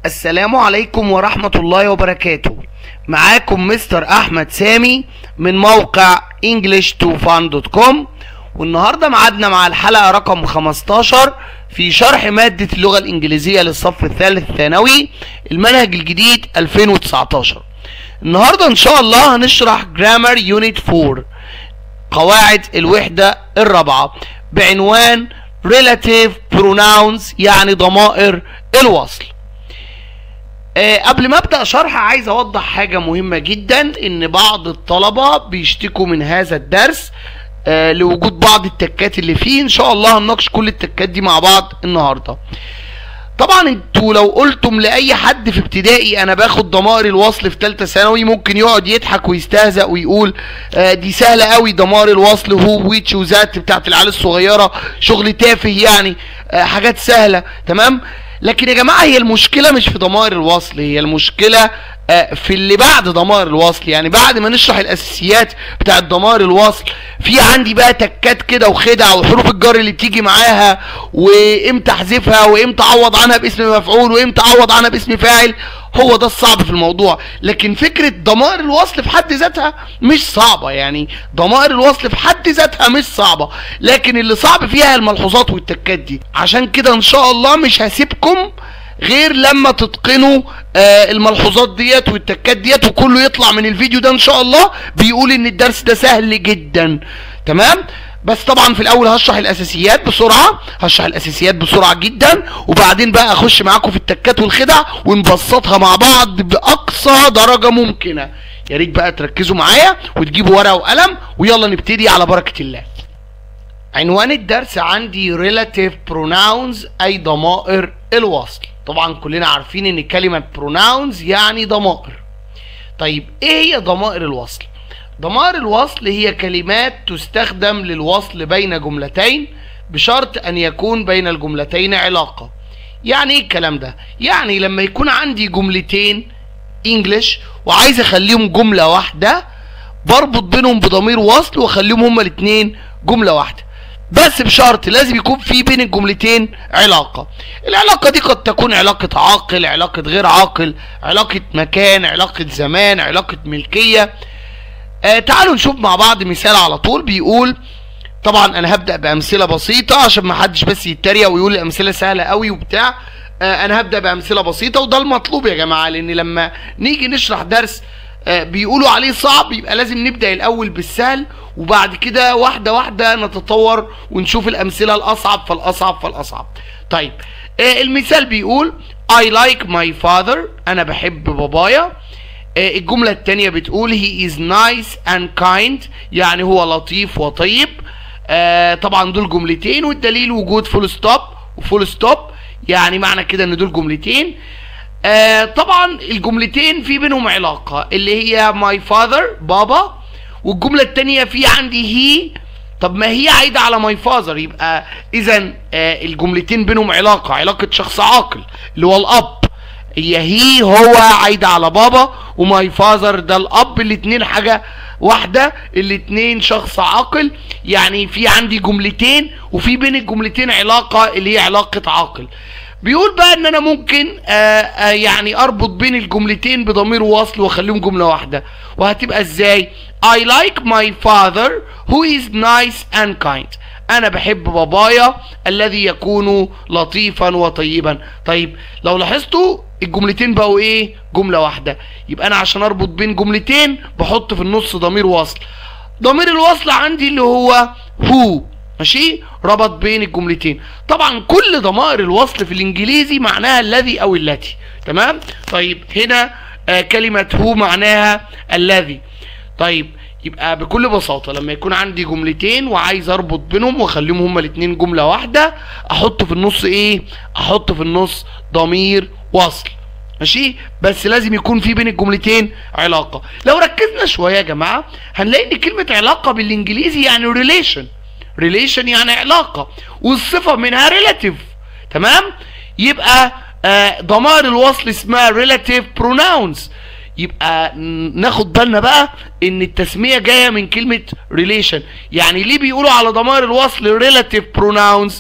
السلام عليكم ورحمة الله وبركاته معاكم مستر أحمد سامي من موقع english2fun.com والنهاردة معادنا مع الحلقة رقم 15 في شرح مادة اللغة الإنجليزية للصف الثالث الثانوي المنهج الجديد 2019 النهاردة إن شاء الله هنشرح جرامر يونت 4 قواعد الوحدة الرابعة بعنوان relative pronouns يعني ضمائر الوصل آه، قبل ما ابدا شرح عايز اوضح حاجه مهمه جدا ان بعض الطلبه بيشتكوا من هذا الدرس آه، لوجود بعض التكات اللي فيه ان شاء الله هنناقش كل التكات دي مع بعض النهارده طبعا انتوا لو قلتم لاي حد في ابتدائي انا باخد ضمائر الوصل في ثالثه ثانوي ممكن يقعد يضحك ويستهزأ ويقول آه دي سهله قوي ضمائر الوصل هو ويتش وذات بتاعت العيال الصغيره شغل تافه يعني آه حاجات سهله تمام لكن يا جماعه هي المشكله مش في ضمائر الوصل هي المشكله آه، في اللي بعد ضمائر الوصل يعني بعد ما نشرح الاساسيات بتاعت ضمائر الوصل في عندي بقى تكات كده وخدع وحروف الجر اللي بتيجي معاها وامتى احذفها وامتى اعوض عنها باسم مفعول وامتى اعوض عنها باسم فاعل هو ده الصعب في الموضوع لكن فكرة ضمائر الوصل في حد ذاتها مش صعبة يعني ضمائر الوصل في حد ذاتها مش صعبة لكن اللي صعب فيها الملحوظات والتكات دي عشان كده ان شاء الله مش هسيبكم غير لما تتقنوا آه الملحوظات ديت والتكات ديت وكله يطلع من الفيديو ده ان شاء الله بيقول ان الدرس ده سهل جدا تمام بس طبعا في الاول هشرح الاساسيات بسرعه هشرح الاساسيات بسرعه جدا وبعدين بقى اخش معاكم في التكات والخدع ونبسطها مع بعض باقصى درجه ممكنه يا ريت بقى تركزوا معايا وتجيبوا ورقه وقلم ويلا نبتدي على بركه الله عنوان الدرس عندي relative pronouns أي ضمائر الوصل طبعا كلنا عارفين ان كلمة pronouns يعني ضمائر طيب ايه هي ضمائر الوصل ضمائر الوصل هي كلمات تستخدم للوصل بين جملتين بشرط ان يكون بين الجملتين علاقة يعني ايه الكلام ده يعني لما يكون عندي جملتين انجلش وعايز اخليهم جملة واحدة بربط بينهم بضمير وصل واخليهم هما الاتنين جملة واحدة بس بشرط لازم يكون في بين الجملتين علاقة العلاقة دي قد تكون علاقة عاقل علاقة غير عاقل علاقة مكان علاقة زمان علاقة ملكية آه تعالوا نشوف مع بعض مثال على طول بيقول طبعا انا هبدأ بامثلة بسيطة عشان ما حدش بس يتريق ويقول الامثلة سهلة قوي وبتاع آه انا هبدأ بامثلة بسيطة وده المطلوب يا جماعة لان لما نيجي نشرح درس آه، بيقولوا عليه صعب يبقى لازم نبدأ الأول بالسهل وبعد كده واحدة واحدة نتطور ونشوف الأمثلة الأصعب فالأصعب فالأصعب طيب آه، المثال بيقول I like my father أنا بحب بابايا آه، الجملة التانية بتقول he is nice and kind يعني هو لطيف وطيب آه، طبعا دول جملتين والدليل وجود فول ستوب وفول ستوب يعني معنى كده ان دول جملتين آه طبعا الجملتين في بينهم علاقة اللي هي my father بابا والجملة التانية في عندي هي طب ما هي عايدة على my father يبقى اذا آه الجملتين بينهم علاقة علاقة شخص عاقل اللي هو الاب هي هي هو عايدة على بابا وماي فازر ده الاب الاتنين حاجة واحدة الاتنين شخص عاقل يعني في عندي جملتين وفي بين الجملتين علاقة اللي هي علاقة عاقل بيقول بقى ان انا ممكن آآ آآ يعني اربط بين الجملتين بضمير وصل واخليهم جمله واحده وهتبقى ازاي I like my father who is nice and kind انا بحب بابايا الذي يكون لطيفا وطيبا طيب لو لاحظتوا الجملتين بقوا ايه جمله واحده يبقى انا عشان اربط بين جملتين بحط في النص ضمير وصل ضمير الوصل عندي اللي هو هو ماشي ربط بين الجملتين طبعا كل ضمائر الوصل في الانجليزي معناها الذي او التي تمام طيب هنا آه كلمة هو معناها الذي طيب يبقى بكل بساطة لما يكون عندي جملتين وعايز اربط بينهم واخليهم هما الاتنين جملة واحدة احط في النص ايه احط في النص ضمير وصل ماشي بس لازم يكون في بين الجملتين علاقة لو ركزنا شوية يا جماعة هنلاقي ان كلمة علاقة بالانجليزي يعني ريليشن ريليشن يعني علاقة والصفة منها ريلاتيف تمام يبقى آه ضمائر الوصل اسمها ريلاتيف بروناونز يبقى ن- ناخد بالنا بقى ان التسمية جاية من كلمة ريليشن يعني ليه بيقولوا على ضمائر الوصل ريلاتيف بروناونز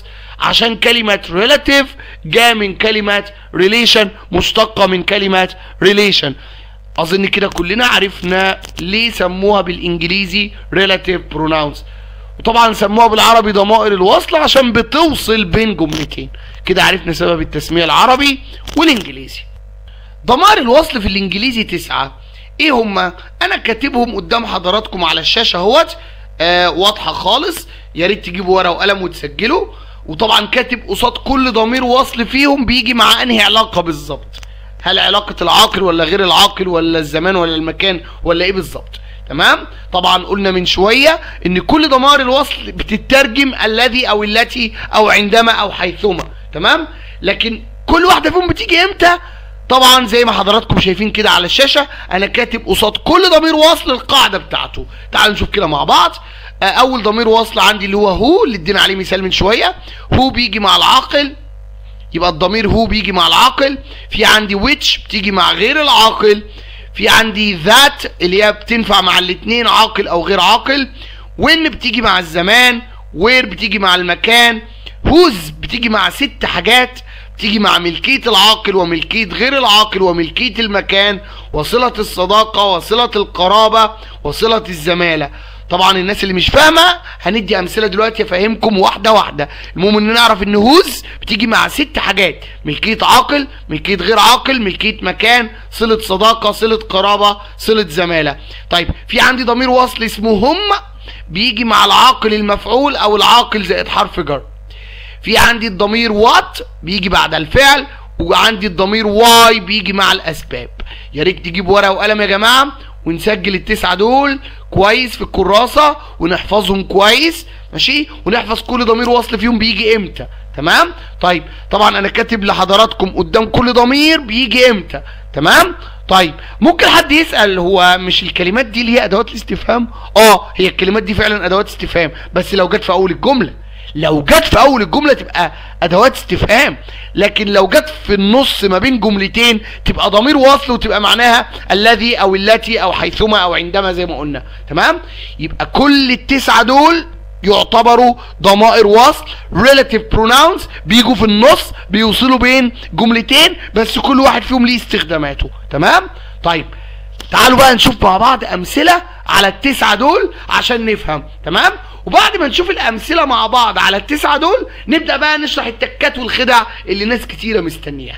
عشان كلمة relative جاء من كلمة relation مشتقة من كلمة relation اظن كده كلنا عرفنا ليه سموها بالانجليزي relative pronouns وطبعا سموها بالعربي ضمائر الوصل عشان بتوصل بين جملتين كده عرفنا سبب التسمية العربي والانجليزي ضمائر الوصل في الانجليزي تسعة ايه هما انا كاتبهم قدام حضراتكم على الشاشة اهوت آه واضحة خالص يا ريت تجيبوا ورقة وقلم وتسجلوا وطبعا كاتب قصاد كل ضمير وصل فيهم بيجي مع انهي علاقة بالظبط هل علاقة العاقل ولا غير العاقل ولا الزمان ولا المكان ولا ايه بالظبط تمام طبعا قلنا من شوية ان كل ضمائر الوصل بتترجم الذي او التي او عندما او حيثما تمام لكن كل واحدة فيهم بتيجي امتى طبعا زي ما حضراتكم شايفين كده على الشاشة انا كاتب قصاد كل ضمير وصل القاعدة بتاعته تعالوا نشوف كده مع بعض اول ضمير وصل عندي اللي هو هو اللي ادينا عليه مثال من شوية هو بيجي مع العاقل يبقى الضمير هو بيجي مع العاقل في عندي which بتيجي مع غير العاقل في عندي that اللي هي بتنفع مع الاثنين عاقل او غير عاقل when بتيجي مع الزمان where بتيجي مع المكان whose بتيجي مع ست حاجات بتيجي مع ملكية العاقل وملكية غير العاقل وملكية المكان وصلة الصداقة وصلة القرابة وصلة الزمالة طبعا الناس اللي مش فاهمه هندي امثله دلوقتي افهمكم واحده واحده المهم ان نعرف ان هوز بتيجي مع ست حاجات ملكيه عاقل ملكيه غير عاقل ملكيه مكان صله صداقه صله قرابه صله زماله طيب في عندي ضمير وصل اسمه هم بيجي مع العاقل المفعول او العاقل زائد حرف جر في عندي الضمير وات بيجي بعد الفعل وعندي الضمير واي بيجي مع الاسباب يا ريت تجيب ورقه وقلم يا جماعه ونسجل التسعه دول كويس في الكراسه ونحفظهم كويس ماشي ونحفظ كل ضمير وصل فيهم بيجي امتى تمام طيب طبعا انا كاتب لحضراتكم قدام كل ضمير بيجي امتى تمام طيب ممكن حد يسال هو مش الكلمات دي اللي هي ادوات الاستفهام اه هي الكلمات دي فعلا ادوات استفهام بس لو جت في اول الجمله لو جت في اول الجمله تبقى ادوات استفهام لكن لو جت في النص ما بين جملتين تبقى ضمير وصل وتبقى معناها الذي او التي او حيثما او عندما زي ما قلنا تمام يبقى كل التسعه دول يعتبروا ضمائر وصل relative pronouns بيجوا في النص بيوصلوا بين جملتين بس كل واحد فيهم ليه استخداماته تمام طيب تعالوا بقى نشوف مع بعض امثله على التسعه دول عشان نفهم تمام وبعد ما نشوف الامثله مع بعض على التسعه دول نبدا بقى نشرح التكات والخدع اللي ناس كتيره مستنياها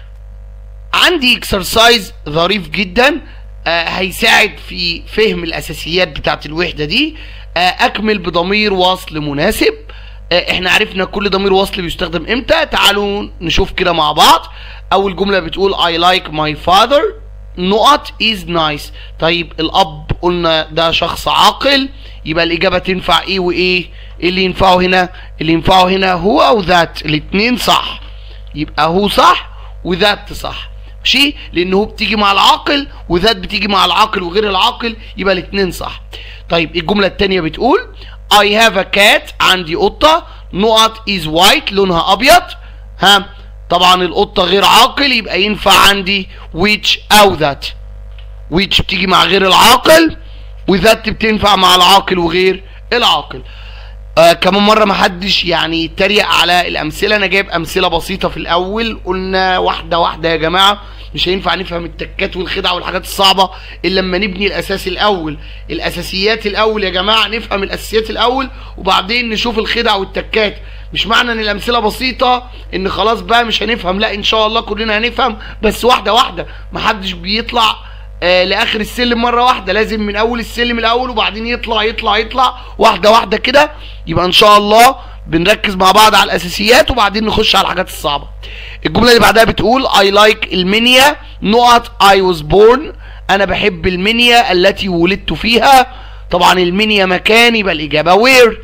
عندي اكسرسايز ظريف جدا آه هيساعد في فهم الاساسيات بتاعت الوحده دي آه اكمل بضمير وصل مناسب آه احنا عرفنا كل ضمير وصل بيستخدم امتى تعالوا نشوف كده مع بعض اول جمله بتقول I like my father نقط is nice طيب الاب قلنا ده شخص عاقل يبقى الاجابه تنفع ايه وايه ايه اللي ينفعه هنا اللي ينفعه هنا هو او ذات الاثنين صح يبقى هو صح وذات صح ماشي لان هو بتيجي مع العاقل وذات بتيجي مع العاقل وغير العاقل يبقى الاثنين صح طيب الجمله الثانيه بتقول I have a cat عندي قطه نقط is white لونها ابيض ها طبعا القطه غير عاقل يبقى ينفع عندي which او that which بتيجي مع غير العاقل وذات بتنفع مع العاقل وغير العاقل آه كمان مرة محدش يعني يتريق على الأمثلة أنا جايب أمثلة بسيطة في الأول قلنا واحدة واحدة يا جماعة مش هينفع نفهم التكات والخدع والحاجات الصعبة إلا لما نبني الأساس الأول الأساسيات الأول يا جماعة نفهم الأساسيات الأول وبعدين نشوف الخدع والتكات مش معنى ان الامثله بسيطه ان خلاص بقى مش هنفهم لا ان شاء الله كلنا هنفهم بس واحده واحده محدش بيطلع آه لاخر السلم مره واحده لازم من اول السلم الاول وبعدين يطلع يطلع يطلع واحده واحده كده يبقى ان شاء الله بنركز مع بعض على الاساسيات وبعدين نخش على الحاجات الصعبه الجمله اللي بعدها بتقول I like المنيا نقط I was born انا بحب المنيا التي ولدت فيها طبعا المنيا مكان يبقى الاجابه where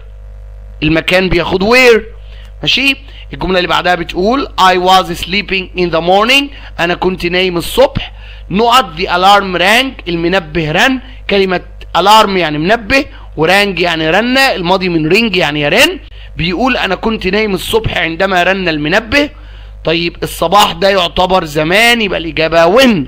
المكان بياخد where ماشي الجمله اللي بعدها بتقول I was sleeping in the morning انا كنت نايم الصبح نقط the alarm rang المنبه رن كلمة alarm يعني منبه ورانج يعني رنة الماضي من رينج يعني يرن بيقول انا كنت نايم الصبح عندما رن المنبه طيب الصباح ده يعتبر زمان يبقى الاجابة when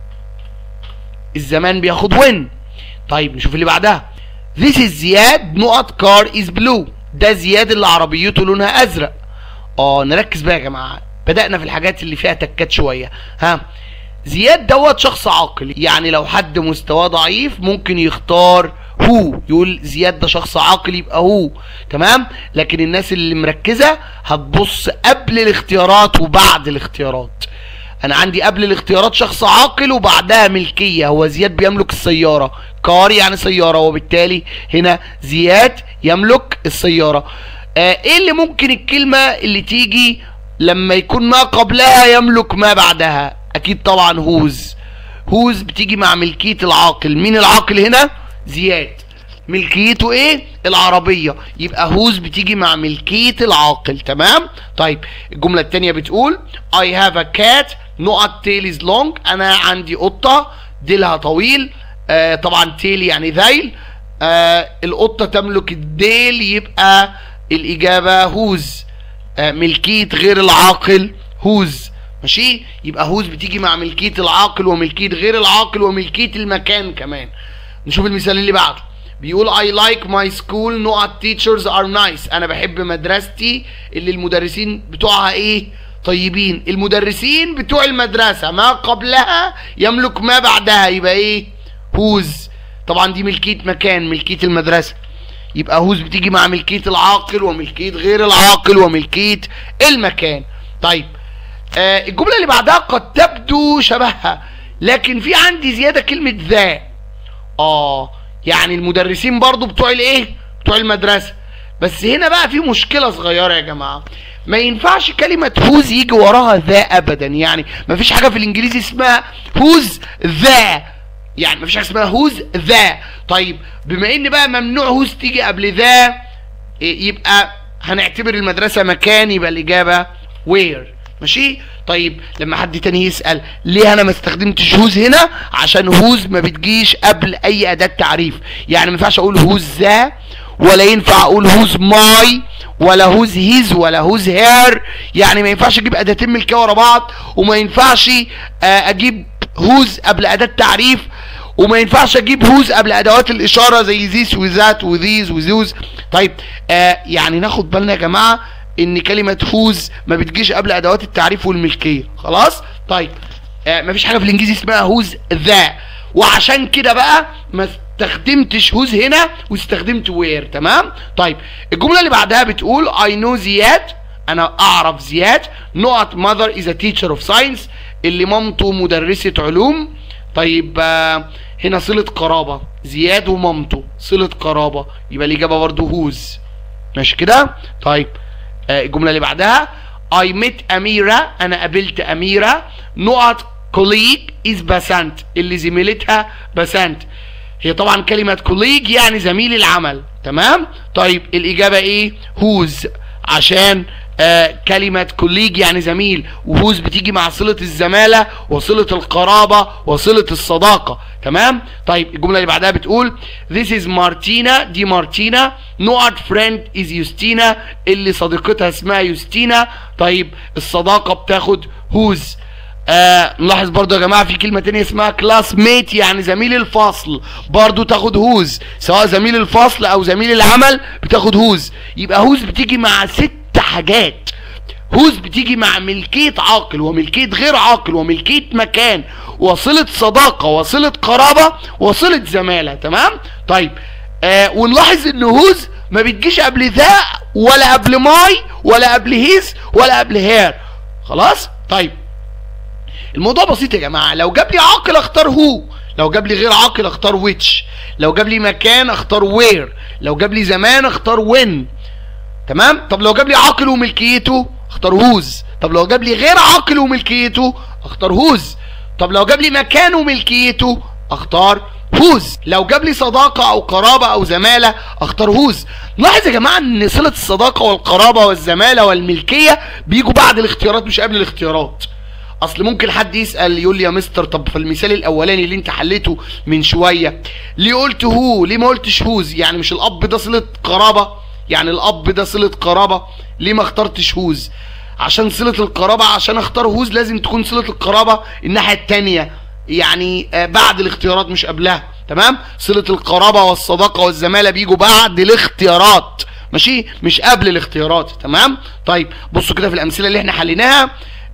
الزمان بياخد when طيب نشوف اللي بعدها This is زياد نقط car is blue ده زياد اللي عربيته لونها ازرق اه نركز بقى يا جماعه بدانا في الحاجات اللي فيها تكات شويه ها زياد دوت شخص عاقل يعني لو حد مستواه ضعيف ممكن يختار هو يقول زياد ده شخص عاقل يبقى هو تمام لكن الناس اللي مركزه هتبص قبل الاختيارات وبعد الاختيارات انا عندي قبل الاختيارات شخص عاقل وبعدها ملكيه هو زياد بيملك السياره كار يعني سياره وبالتالي هنا زياد يملك السياره آه ايه اللي ممكن الكلمه اللي تيجي لما يكون ما قبلها يملك ما بعدها اكيد طبعا هوز هوز بتيجي مع ملكيه العاقل مين العاقل هنا زياد ملكيته ايه العربية يبقى هوز بتيجي مع ملكية العاقل تمام طيب الجملة التانية بتقول I have a cat نقط tail is long انا عندي قطة ديلها طويل آه طبعا تيل يعني ذيل آه القطة تملك الديل يبقى الإجابة هوز آه ملكية غير العاقل هوز ماشي يبقى هوز بتيجي مع ملكية العاقل وملكية غير العاقل وملكية المكان كمان نشوف المثال اللي بعده بيقول I like my school نقط teachers are nice انا بحب مدرستي اللي المدرسين بتوعها ايه طيبين المدرسين بتوع المدرسة ما قبلها يملك ما بعدها يبقى ايه هوز طبعا دي ملكية مكان ملكية المدرسة يبقى هوز بتيجي مع ملكية العاقل وملكية غير العاقل وملكية المكان طيب آه الجملة اللي بعدها قد تبدو شبهها لكن في عندي زيادة كلمة ذا اه يعني المدرسين برضو بتوع الايه بتوع المدرسة بس هنا بقى في مشكلة صغيرة يا جماعة ما ينفعش كلمة هوز يجي وراها ذا ابدا يعني ما فيش حاجة في الانجليزي اسمها هوز ذا يعني ما فيش حاجة اسمها هوز ذا طيب بما ان بقى ممنوع هوز تيجي قبل ذا يبقى هنعتبر المدرسة مكان يبقى الاجابة وير ماشي طيب لما حد تاني يسأل ليه انا ما استخدمتش هوز هنا عشان هوز ما بتجيش قبل اي اداة تعريف يعني ما ينفعش اقول هوز ذا ولا ينفع اقول هوز ماي ولا هوز هيز ولا هوز هير يعني ما ينفعش اجيب اداتين ملكيه ورا بعض وما ينفعش اجيب هوز قبل اداه تعريف وما ينفعش اجيب هوز قبل ادوات الاشاره زي ذيس وذات وذيز وذوز طيب آه يعني ناخد بالنا يا جماعه ان كلمه هوز ما بتجيش قبل ادوات التعريف والملكيه خلاص طيب آه مفيش حاجه في الانجليزي اسمها هوز ذا وعشان كده بقى ما استخدمتش هوز هنا واستخدمت وير تمام طيب الجمله اللي بعدها بتقول I know زياد انا اعرف زياد نقط mother is a teacher of science اللي مامته مدرسه علوم طيب آه هنا صله قرابه زياد ومامته صله قرابه يبقى الاجابه برضه هوز ماشي كده طيب آه الجمله اللي بعدها I met أميرة أنا قابلت أميرة نقط colleague is بسنت اللي زميلتها بسنت هي طبعا كلمة colleague يعني زميل العمل تمام طيب الإجابة إيه whose عشان آه كلمة كوليج يعني زميل وهوز بتيجي مع صلة الزمالة وصلة القرابة وصلة الصداقة تمام طيب الجملة اللي بعدها بتقول This is مارتينا دي مارتينا نقط friend is يوستينا اللي صديقتها اسمها يوستينا طيب الصداقة بتاخد هوز آه نلاحظ برضو يا جماعة في كلمة تانية اسمها كلاس ميت يعني زميل الفصل برضو تاخد هوز سواء زميل الفصل او زميل العمل بتاخد هوز يبقى هوز بتيجي مع ست حاجات هوز بتيجي مع ملكية عاقل وملكية غير عاقل وملكية مكان وصلة صداقة وصلة قرابة وصلة زمالة تمام طيب آه ونلاحظ ان هوز ما بتجيش قبل ذا ولا قبل ماي ولا قبل هيز ولا قبل هير خلاص طيب الموضوع بسيط يا جماعه لو جاب لي عاقل اختار هو لو جاب لي غير عاقل اختار ويتش لو جاب لي مكان اختار وير لو جاب لي زمان اختار وين تمام طب لو جاب لي عاقل وملكيته اختار هوز طب لو جاب لي غير عاقل وملكيته اختار هوز طب لو جاب لي مكان وملكيته اختار هوز لو جاب لي صداقة او قرابة او زمالة اختار هوز لاحظ يا جماعة ان صلة الصداقة والقرابة والزمالة والملكية بيجوا بعد الاختيارات مش قبل الاختيارات اصل ممكن حد يسال يقول لي يا مستر طب في المثال الاولاني اللي انت حليته من شويه ليه قلت هو ليه ما قلتش هوز يعني مش الاب ده صله قرابه يعني الاب ده صله قرابه ليه ما اخترتش هوز عشان صله القرابه عشان اختار هوز لازم تكون صله القرابه الناحيه الثانيه يعني بعد الاختيارات مش قبلها تمام صله القرابه والصداقه والزماله بيجوا بعد الاختيارات ماشي مش قبل الاختيارات تمام طيب بصوا كده في الامثله اللي احنا حليناها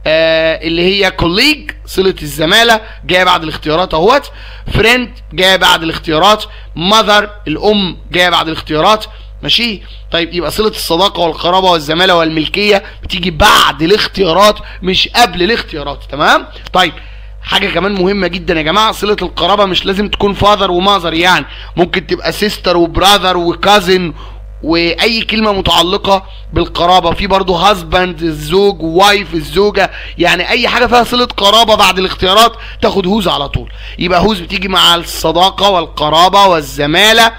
آه اللي هي كوليج صله الزماله جايه بعد الاختيارات اهوت فريند جايه بعد الاختيارات ماذر الام جايه بعد الاختيارات ماشي طيب يبقى صله الصداقه والقرابه والزماله والملكيه بتيجي بعد الاختيارات مش قبل الاختيارات تمام طيب حاجة كمان مهمة جدا يا جماعة صلة القرابة مش لازم تكون فاذر وماذر يعني ممكن تبقى سيستر وبراذر وكازن واي كلمة متعلقة بالقرابة في برضه هازباند الزوج وايف الزوجة يعني اي حاجة فيها صلة قرابة بعد الاختيارات تاخد هوز على طول يبقى هوز بتيجي مع الصداقة والقرابة والزمالة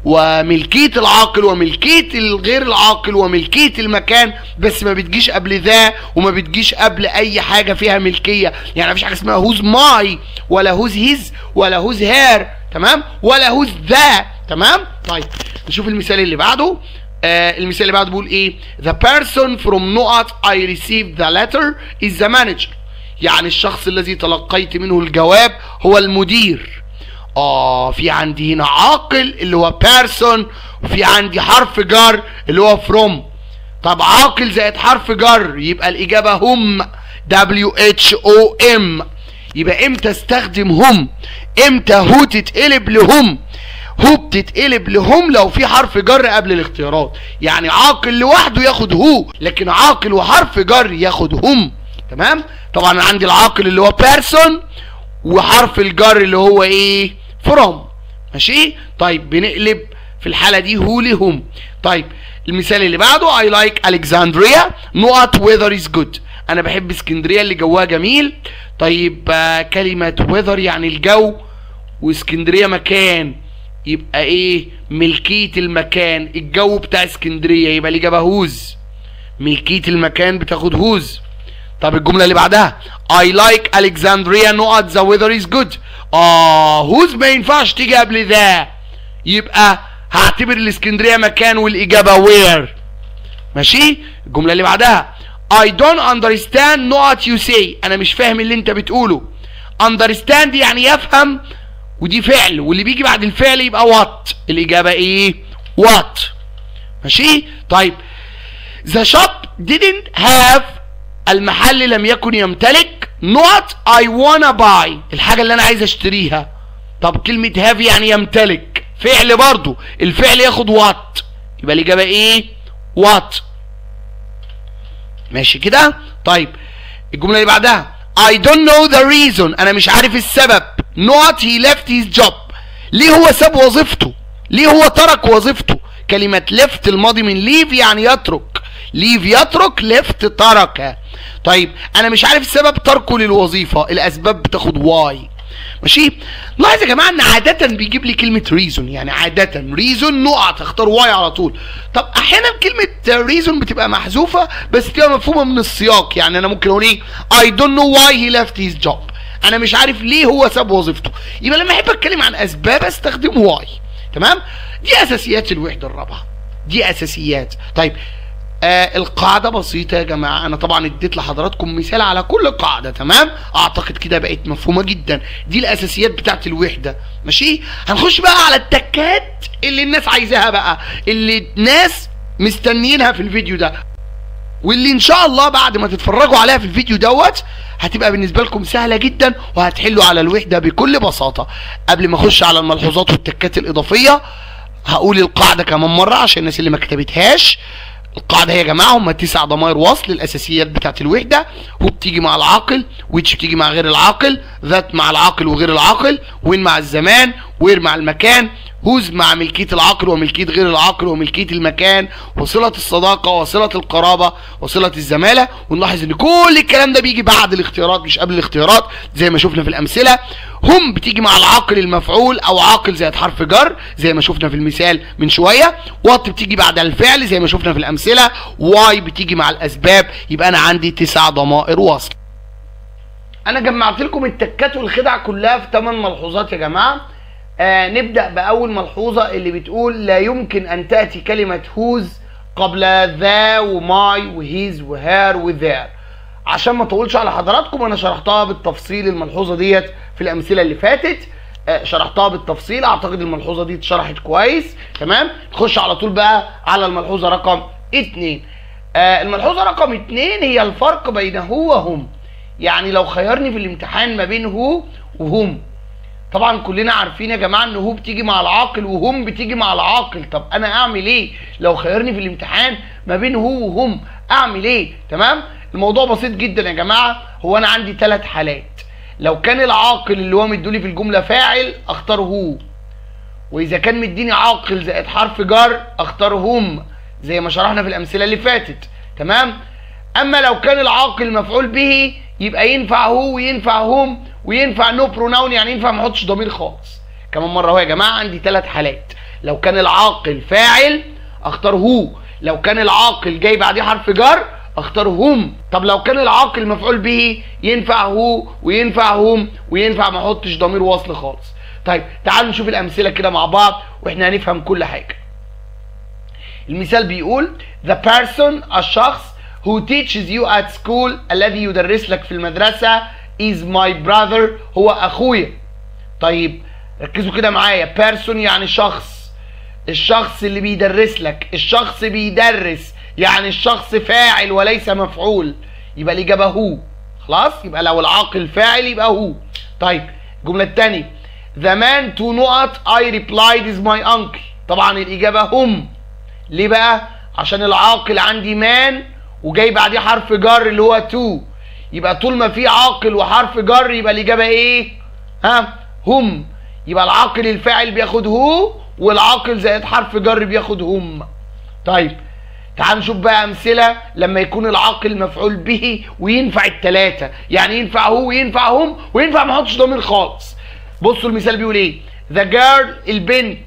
وملكية العاقل وملكية الغير العاقل وملكية المكان بس ما بتجيش قبل ذا وما بتجيش قبل اي حاجة فيها ملكية يعني مفيش حاجة اسمها هوز ماي ولا هوز هيز ولا هوز هير تمام ولا هوز ذا تمام طيب نشوف المثال اللي بعده آه المثال اللي بعده بيقول ايه the person from نقط I received the letter is the manager يعني الشخص الذي تلقيت منه الجواب هو المدير اه في عندي هنا عاقل اللي هو بيرسون وفي عندي حرف جر اللي هو فروم طب عاقل زائد حرف جر يبقى الاجابه هم دبليو اتش او ام يبقى امتى استخدم هم امتى هو تتقلب لهم هو بتتقلب لهم لو في حرف جر قبل الاختيارات يعني عاقل لوحده ياخد هو لكن عاقل وحرف جر ياخد هم تمام طبعا انا عندي العاقل اللي هو بيرسون وحرف الجر اللي هو ايه فروم ماشي طيب بنقلب في الحاله دي هو لهم طيب المثال اللي بعده I like Alexandria نقط weather is good انا بحب اسكندريه اللي جواها جميل طيب آه كلمه weather يعني الجو واسكندريه مكان يبقى ايه ملكيه المكان الجو بتاع اسكندريه يبقى الاجابه هوز ملكيه المكان بتاخد هوز طب الجمله اللي بعدها I like Alexandria نقط the weather is good اه هوز ما ينفعش تيجي قبل ذا يبقى هعتبر الاسكندريه مكان والاجابه where ماشي الجمله اللي بعدها I don't understand نقط you say انا مش فاهم اللي انت بتقوله understand يعني يفهم ودي فعل واللي بيجي بعد الفعل يبقى what الاجابه ايه what ماشي طيب the shop didn't have المحل لم يكن يمتلك not I wanna buy الحاجة اللي أنا عايز أشتريها طب كلمة have يعني يمتلك فعل برضو الفعل ياخد what يبقى الإجابة إيه what ماشي كده طيب الجملة اللي بعدها I don't know the reason أنا مش عارف السبب not he left his job ليه هو ساب وظيفته ليه هو ترك وظيفته كلمة left الماضي من leave يعني يترك leave يترك left ترك طيب انا مش عارف السبب تركه للوظيفه الاسباب بتاخد واي ماشي لاحظ يا جماعه ان عاده بيجيب لي كلمه ريزون يعني عاده ريزون نقط اختار واي على طول طب احيانا كلمه ريزون بتبقى محذوفه بس بتبقى مفهومه من السياق يعني انا ممكن اقول ايه I don't know why he left his job انا مش عارف ليه هو ساب وظيفته يبقى لما احب اتكلم عن اسباب استخدم واي تمام دي اساسيات الوحده الرابعه دي اساسيات طيب آه القاعدة بسيطة يا جماعة أنا طبعا اديت لحضراتكم مثال على كل قاعدة تمام أعتقد كده بقت مفهومة جدا دي الأساسيات بتاعت الوحدة ماشي هنخش بقى على التكات اللي الناس عايزاها بقى اللي الناس مستنيينها في الفيديو ده واللي ان شاء الله بعد ما تتفرجوا عليها في الفيديو دوت هتبقى بالنسبة لكم سهلة جدا وهتحلوا على الوحدة بكل بساطة قبل ما اخش على الملحوظات والتكات الإضافية هقول القاعدة كمان مرة عشان الناس اللي ما كتبتهاش القاعدة هي يا جماعة هم تسع ضمائر وصل الأساسيات بتاعت الوحدة هو بتيجي مع العاقل which بتيجي مع غير العاقل ذات مع العاقل وغير العاقل وين مع الزمان وير مع المكان هوز مع ملكية العاقل وملكية غير العاقل وملكية المكان وصلة الصداقة وصلة القرابة وصلة الزمالة ونلاحظ ان كل الكلام ده بيجي بعد الاختيارات مش قبل الاختيارات زي ما شفنا في الأمثلة هم بتيجي مع العاقل المفعول او عاقل زائد حرف جر زي ما شفنا في المثال من شوية وات بتيجي بعد الفعل زي ما شفنا في الأمثلة واي بتيجي مع الأسباب يبقى أنا عندي تسع ضمائر وصل انا جمعت لكم التكات والخدع كلها في 8 ملحوظات يا جماعه آه نبدا باول ملحوظه اللي بتقول لا يمكن ان تاتي كلمه هوز قبل ذا وماي وهيز وهير وذير عشان ما اطولش على حضراتكم انا شرحتها بالتفصيل الملحوظه ديت في الامثله اللي فاتت آه، شرحتها بالتفصيل اعتقد الملحوظه دي اتشرحت كويس تمام نخش على طول بقى على الملحوظه رقم اتنين آه الملحوظه رقم اتنين هي الفرق بين هو وهم يعني لو خيرني في الامتحان ما بين هو وهم طبعا كلنا عارفين يا جماعه ان هو بتيجي مع العاقل وهم بتيجي مع العاقل طب انا اعمل ايه لو خيرني في الامتحان ما بين هو وهم اعمل ايه تمام الموضوع بسيط جدا يا جماعه هو انا عندي ثلاث حالات لو كان العاقل اللي هو مدولي في الجمله فاعل اختار هو واذا كان مديني عاقل زائد حرف جر اختار هم زي ما شرحنا في الامثله اللي فاتت تمام اما لو كان العاقل مفعول به يبقى ينفع هو وينفع هم وينفع نو بروناون يعني ينفع ما احطش ضمير خالص كمان مره اهو يا جماعه عندي ثلاث حالات لو كان العاقل فاعل اختار هو لو كان العاقل جاي بعديه حرف جر اختار هم طب لو كان العاقل مفعول به ينفع هو وينفع هم وينفع ما احطش ضمير وصل خالص طيب تعالوا نشوف الامثله كده مع بعض واحنا هنفهم كل حاجه المثال بيقول the person الشخص who teaches you at school الذي يدرس لك في المدرسة is my brother هو أخويا طيب ركزوا كده معايا person يعني شخص الشخص اللي بيدرس لك الشخص بيدرس يعني الشخص فاعل وليس مفعول يبقى الإجابة هو خلاص يبقى لو العاقل فاعل يبقى هو طيب الجملة الثانية the man to نقط I replied is my uncle طبعا الإجابة هم ليه بقى عشان العاقل عندي مان وجاي بعديه حرف جر اللي هو تو يبقى طول ما في عاقل وحرف جر يبقى الاجابه ايه ها هم يبقى العاقل الفاعل بياخد هو والعاقل زائد حرف جر بياخد هم طيب تعال نشوف بقى امثله لما يكون العاقل مفعول به وينفع الثلاثه يعني ينفع هو وينفع هم وينفع ما احطش ضمير خالص بصوا المثال بيقول ايه ذا جيرل البنت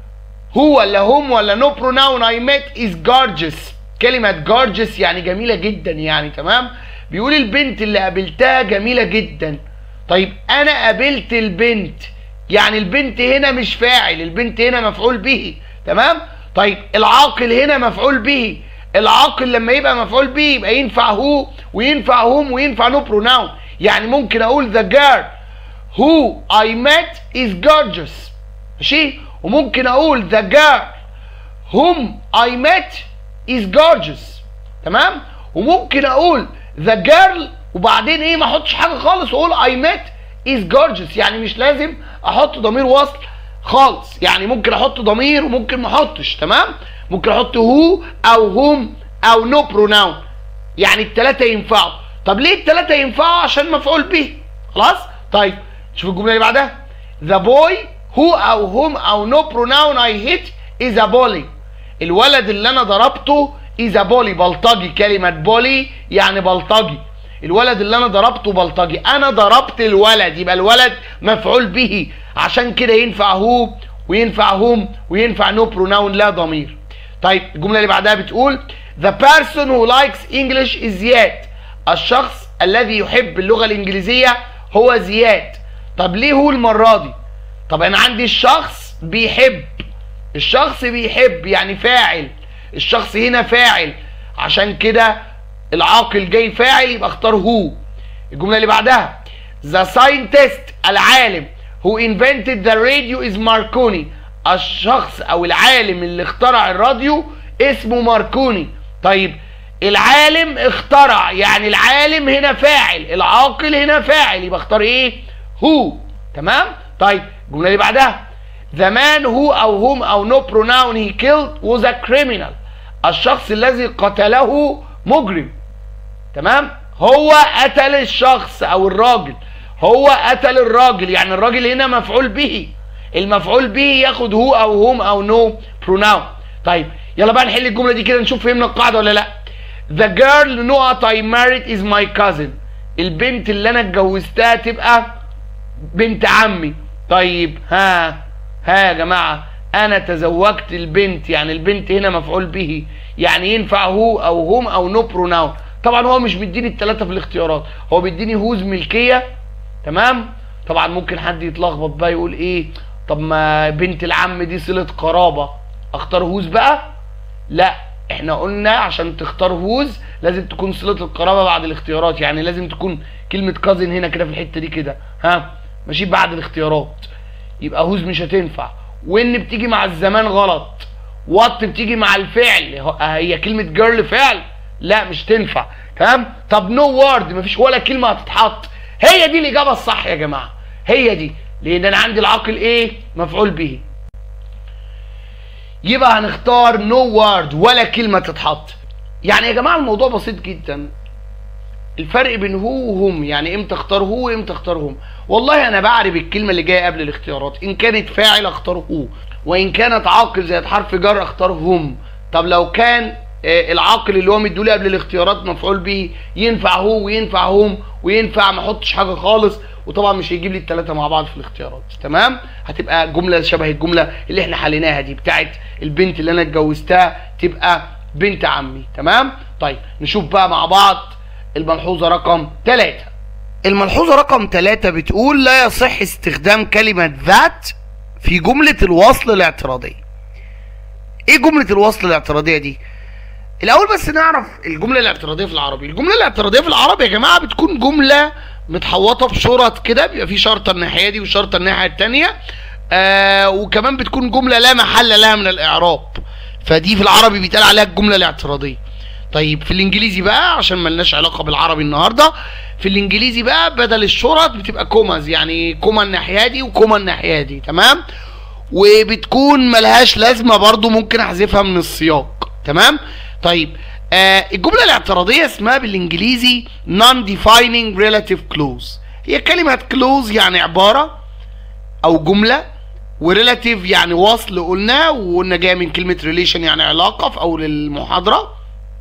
هو ولا هم ولا نو بروناون اي ميت از جارجس كلمة جارجس يعني جميلة جدا يعني تمام بيقول البنت اللي قابلتها جميلة جدا طيب انا قابلت البنت يعني البنت هنا مش فاعل البنت هنا مفعول به تمام طيب العاقل هنا مفعول به العاقل لما يبقى مفعول به يبقى ينفع هو وينفع هم وينفع نو بروناون يعني ممكن اقول the girl who I met is gorgeous ماشي وممكن اقول the girl whom I met is gorgeous تمام وممكن اقول the girl وبعدين ايه ما احطش حاجه خالص واقول I met is gorgeous يعني مش لازم احط ضمير وصل خالص يعني ممكن احط ضمير وممكن ما احطش تمام ممكن احط هو او هم او نو no pronoun يعني الثلاثه ينفعوا طب ليه الثلاثه ينفعوا عشان مفعول به خلاص طيب شوف الجمله اللي بعدها the boy who او هم او no pronoun I hit is a bully الولد اللي انا ضربته is a bully بلطجي كلمة bully يعني بلطجي الولد اللي انا ضربته بلطجي انا ضربت الولد يبقى الولد مفعول به عشان كده ينفع هو وينفع هم وينفع no pronoun لا ضمير طيب الجملة اللي بعدها بتقول the person who likes English is زياد الشخص الذي يحب اللغة الإنجليزية هو زياد طب ليه هو المرة دي طب انا عندي الشخص بيحب الشخص بيحب يعني فاعل الشخص هنا فاعل عشان كده العاقل جاي فاعل يبقى اختار هو الجمله اللي بعدها the scientist العالم who invented the radio is ماركوني الشخص او العالم اللي اخترع الراديو اسمه ماركوني طيب العالم اخترع يعني العالم هنا فاعل العاقل هنا فاعل يبقى اختار ايه هو تمام طيب الجمله اللي بعدها the man who او هم او no pronoun he killed was a criminal الشخص الذي قتله مجرم تمام هو قتل الشخص او الراجل هو قتل الراجل يعني الراجل هنا مفعول به المفعول به ياخد هو او هم او نو no pronoun طيب يلا بقى نحل الجمله دي كده نشوف فهمنا القاعده ولا لا the girl نقط I married is my cousin البنت اللي انا اتجوزتها تبقى بنت عمي طيب ها ها يا جماعه انا تزوجت البنت يعني البنت هنا مفعول به يعني ينفع هو او هم او نو no بروناون طبعا هو مش بيديني الثلاثه في الاختيارات هو بيديني هوز ملكيه تمام طبعا ممكن حد يتلخبط بقى يقول ايه طب ما بنت العم دي صله قرابه اختار هوز بقى لا احنا قلنا عشان تختار هوز لازم تكون صله القرابه بعد الاختيارات يعني لازم تكون كلمه كازن هنا كده في الحته دي كده ها ماشي بعد الاختيارات يبقى هوز مش هتنفع وان بتيجي مع الزمان غلط وات بتيجي مع الفعل هو- هي كلمه جيرل فعل لا مش تنفع تمام طب نو وورد مفيش ولا كلمه هتتحط هي دي الاجابه الصح يا جماعه هي دي لان انا عندي العاقل ايه مفعول به يبقى هنختار نو وورد ولا كلمه تتحط يعني يا جماعه الموضوع بسيط جدا الفرق بين هو وهم يعني امتى اختار هو وامتى اختار هم والله انا بعرف الكلمه اللي جايه قبل الاختيارات ان كانت فاعل اختار هو وان كانت عاقل زائد حرف جر اختار هم طب لو كان آه، العاقل اللي هو مديولي قبل الاختيارات مفعول به ينفع هو وينفع هم وينفع ما احطش حاجه خالص وطبعا مش هيجيب لي الثلاثه مع بعض في الاختيارات تمام هتبقى جمله شبه الجمله اللي احنا حليناها دي بتاعت البنت اللي انا اتجوزتها تبقى بنت عمي تمام طيب نشوف بقى مع بعض الملحوظه رقم ثلاثة الملحوظه رقم ثلاثة بتقول لا يصح استخدام كلمه ذات في جمله الوصل الاعتراضيه ايه جمله الوصل الاعتراضيه دي الاول بس نعرف الجمله الاعتراضيه في العربي الجمله الاعتراضيه في العربي يا جماعه بتكون جمله متحوطه بشرط كده بيبقى في شرطه الناحيه دي وشرطه الناحيه الثانيه آه وكمان بتكون جمله لا محل لها من الاعراب فدي في العربي بيتقال عليها الجمله الاعتراضيه طيب في الانجليزي بقى عشان ملناش علاقه بالعربي النهارده في الانجليزي بقى بدل الشرط بتبقى كوماز يعني كوما الناحيه دي وكوما الناحيه دي تمام وبتكون ملهاش لازمه برضو ممكن احذفها من السياق تمام طيب آه الجمله الاعتراضيه اسمها بالانجليزي non defining relative clause هي كلمه clause يعني عباره او جمله وريلاتيف يعني وصل قلنا وقلنا جايه من كلمه ريليشن يعني علاقه في اول المحاضره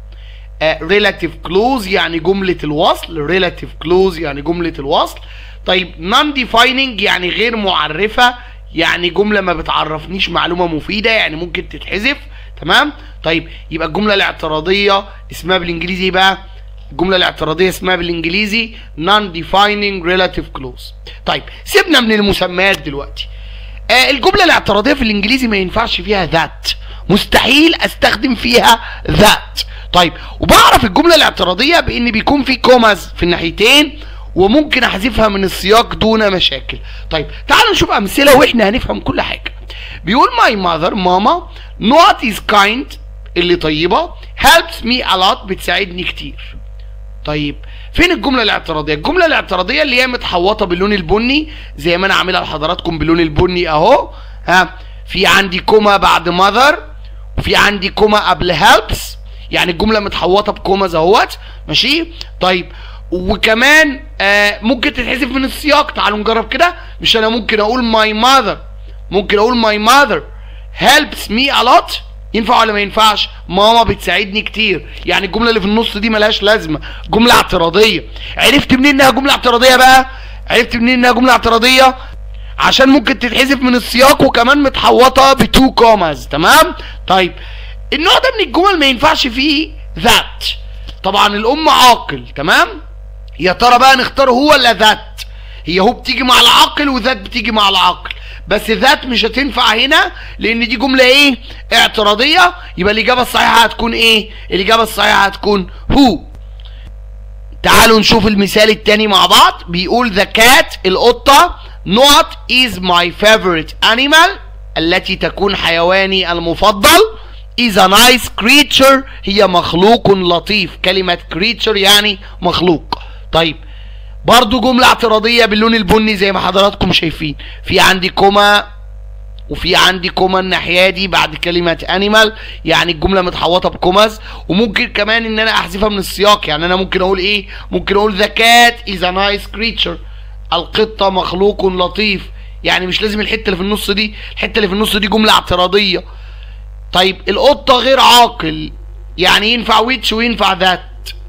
ريلاتيف كلوز يعني جمله الوصل ريلاتيف كلوز يعني جمله الوصل طيب نون ديفايننج يعني غير معرفه يعني جمله ما بتعرفنيش معلومه مفيده يعني ممكن تتحذف تمام طيب يبقى الجمله الاعتراضيه اسمها بالانجليزي إيه بقى الجمله الاعتراضيه اسمها بالانجليزي non defining relative clause طيب سيبنا من المسميات دلوقتي آه الجمله الاعتراضيه في الانجليزي ما ينفعش فيها ذات مستحيل استخدم فيها ذات طيب وبعرف الجمله الاعتراضيه بان بيكون في كوماز في الناحيتين وممكن احذفها من السياق دون مشاكل طيب تعالوا نشوف امثله واحنا هنفهم كل حاجه بيقول my mother ماما not is kind اللي طيبه helps me a lot بتساعدني كتير طيب فين الجمله الاعتراضيه الجمله الاعتراضيه اللي هي متحوطه باللون البني زي ما انا عاملها لحضراتكم باللون البني اهو ها في عندي كوما بعد mother وفي عندي كوما قبل helps يعني الجمله متحوطه بكوما اهوت ماشي طيب وكمان آه ممكن تتحذف من السياق تعالوا نجرب كده مش انا ممكن اقول my mother ممكن اقول my mother helps me a lot ينفع ولا ما ينفعش ماما بتساعدني كتير يعني الجمله اللي في النص دي ملهاش لازمه جمله اعتراضيه عرفت منين انها جمله اعتراضيه بقى عرفت منين انها جمله اعتراضيه عشان ممكن تتحذف من السياق وكمان متحوطه بتو كوماز تمام طيب النوع ده من الجمل ما ينفعش فيه ذات طبعا الام عاقل تمام يا ترى بقى نختار هو ولا ذات هي هو بتيجي مع العاقل وذات بتيجي مع العاقل بس ذات مش هتنفع هنا لان دي جمله ايه اعتراضيه يبقى الاجابه الصحيحه هتكون ايه الاجابه الصحيحه هتكون هو تعالوا نشوف المثال التاني مع بعض بيقول the cat القطة not is my favorite animal التي تكون حيواني المفضل is a nice creature هي مخلوق لطيف كلمة creature يعني مخلوق طيب برضو جملة اعتراضية باللون البني زي ما حضراتكم شايفين في عندي كوما وفي عندي كوما الناحيه دي بعد كلمه انيمال يعني الجمله متحوطه بكوماز وممكن كمان ان انا احذفها من السياق يعني انا ممكن اقول ايه ممكن اقول ذا كات از ا نايس كريتشر القطه مخلوق لطيف يعني مش لازم الحته اللي في النص دي الحته اللي في النص دي جمله اعتراضيه طيب القطه غير عاقل يعني ينفع ويتش وينفع ذات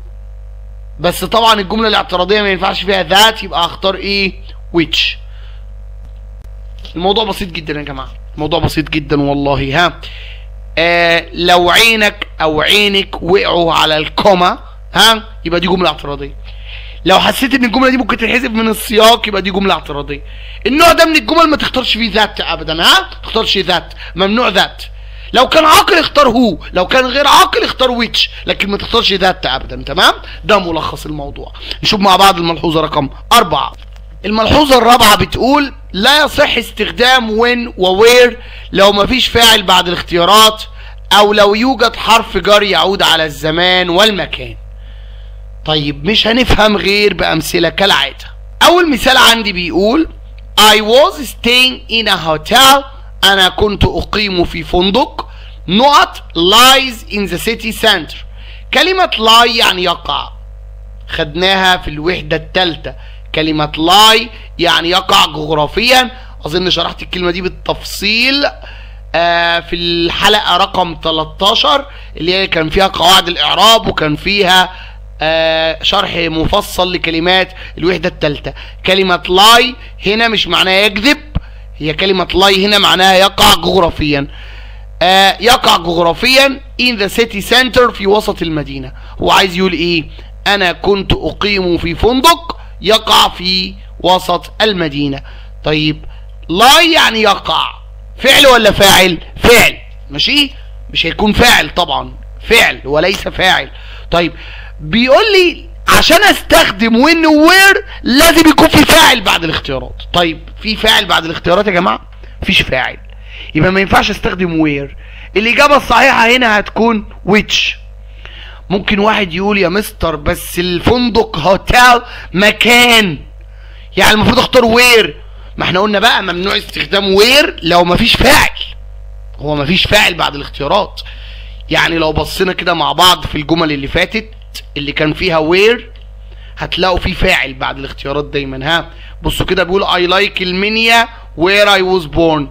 بس طبعا الجمله الاعتراضيه ما ينفعش فيها ذات يبقى اختار ايه ويتش الموضوع بسيط جدا يا جماعه الموضوع بسيط جدا والله ها آه لو عينك او عينك وقعوا على الكوما ها يبقى دي جمله اعتراضيه لو حسيت ان الجمله دي ممكن تتحذف من السياق يبقى دي جمله اعتراضيه النوع ده من الجمل ما تختارش فيه ذات ابدا ها ما تختارش ذات ممنوع ذات لو كان عاقل اختار هو لو كان غير عاقل اختار ويتش لكن ما تختارش ذات ابدا تمام ده ملخص الموضوع نشوف مع بعض الملحوظه رقم أربعة الملحوظة الرابعة بتقول لا يصح استخدام when و where لو مفيش فاعل بعد الاختيارات او لو يوجد حرف جر يعود على الزمان والمكان طيب مش هنفهم غير بأمثلة كالعادة أول مثال عندي بيقول I was staying in a hotel أنا كنت أقيم في فندق نقط lies in the city center كلمة lie يعني يقع خدناها في الوحدة الثالثة كلمة lie يعني يقع جغرافيا أظن شرحت الكلمة دي بالتفصيل آه في الحلقة رقم 13 اللي هي كان فيها قواعد الإعراب وكان فيها آه شرح مفصل لكلمات الوحدة الثالثة كلمة لاي هنا مش معناها يكذب هي كلمة لاي هنا معناها يقع جغرافيا آه يقع جغرافيا in the city center في وسط المدينة هو عايز يقول ايه انا كنت اقيم في فندق يقع في وسط المدينة طيب لاي يعني يقع فعل ولا فاعل فعل ماشي مش هيكون فاعل طبعا فعل وليس فاعل طيب بيقول لي عشان استخدم وين وير لازم يكون في فاعل بعد الاختيارات طيب في فاعل بعد الاختيارات يا جماعه مفيش فاعل يبقى ما ينفعش استخدم وير الاجابه الصحيحه هنا هتكون which ممكن واحد يقول يا مستر بس الفندق هوتيل مكان يعني المفروض اختار وير ما احنا قلنا بقى ممنوع استخدام وير لو مفيش فاعل هو مفيش فاعل بعد الاختيارات يعني لو بصينا كده مع بعض في الجمل اللي فاتت اللي كان فيها وير هتلاقوا في فاعل بعد الاختيارات دايما ها بصوا كده بيقول I like المنيا where I was born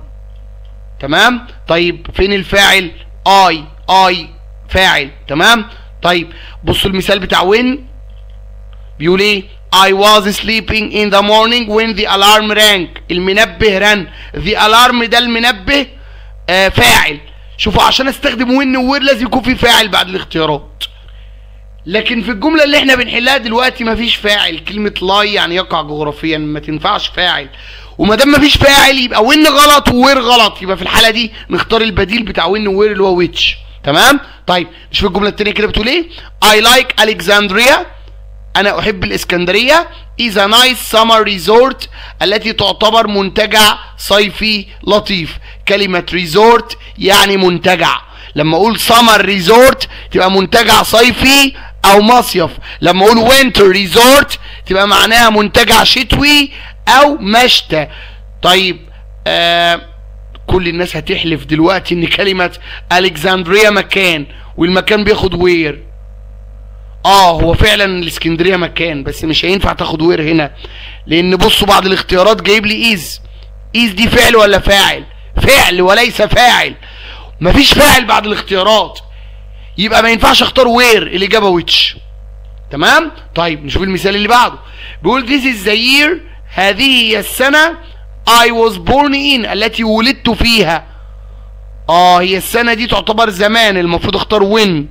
تمام طيب فين الفاعل I I فاعل تمام طيب بصوا المثال بتاع وين بيقول ايه I was sleeping in the morning when the alarm rang المنبه رن the alarm ده المنبه آه فاعل شوفوا عشان استخدم وين وير لازم يكون في فاعل بعد الاختيارات لكن في الجمله اللي احنا بنحلها دلوقتي مفيش فاعل كلمه لاي يعني يقع جغرافيا ما تنفعش فاعل وما دام مفيش فاعل يبقى وين غلط ووير غلط يبقى في الحاله دي نختار البديل بتاع وين ووير اللي هو ويتش تمام طيب نشوف الجمله الثانيه كده بتقول ايه I like Alexandria انا احب الاسكندريه is a nice summer resort التي تعتبر منتجع صيفي لطيف كلمه resort يعني منتجع لما اقول summer resort تبقى منتجع صيفي او مصيف لما اقول winter resort تبقى معناها منتجع شتوي او مشتى طيب آه كل الناس هتحلف دلوقتي ان كلمة الكسندريا مكان والمكان بياخد وير اه هو فعلا الاسكندريه مكان بس مش هينفع تاخد وير هنا لان بصوا بعض الاختيارات جايب لي ايز ايز دي فعل ولا فاعل فعل وليس فاعل مفيش فاعل بعد الاختيارات يبقى ما ينفعش اختار وير الاجابه ويتش تمام طيب نشوف المثال اللي بعده بيقول this is the year هذه هي السنه I was born in التي ولدت فيها اه هي السنه دي تعتبر زمان المفروض اختار وين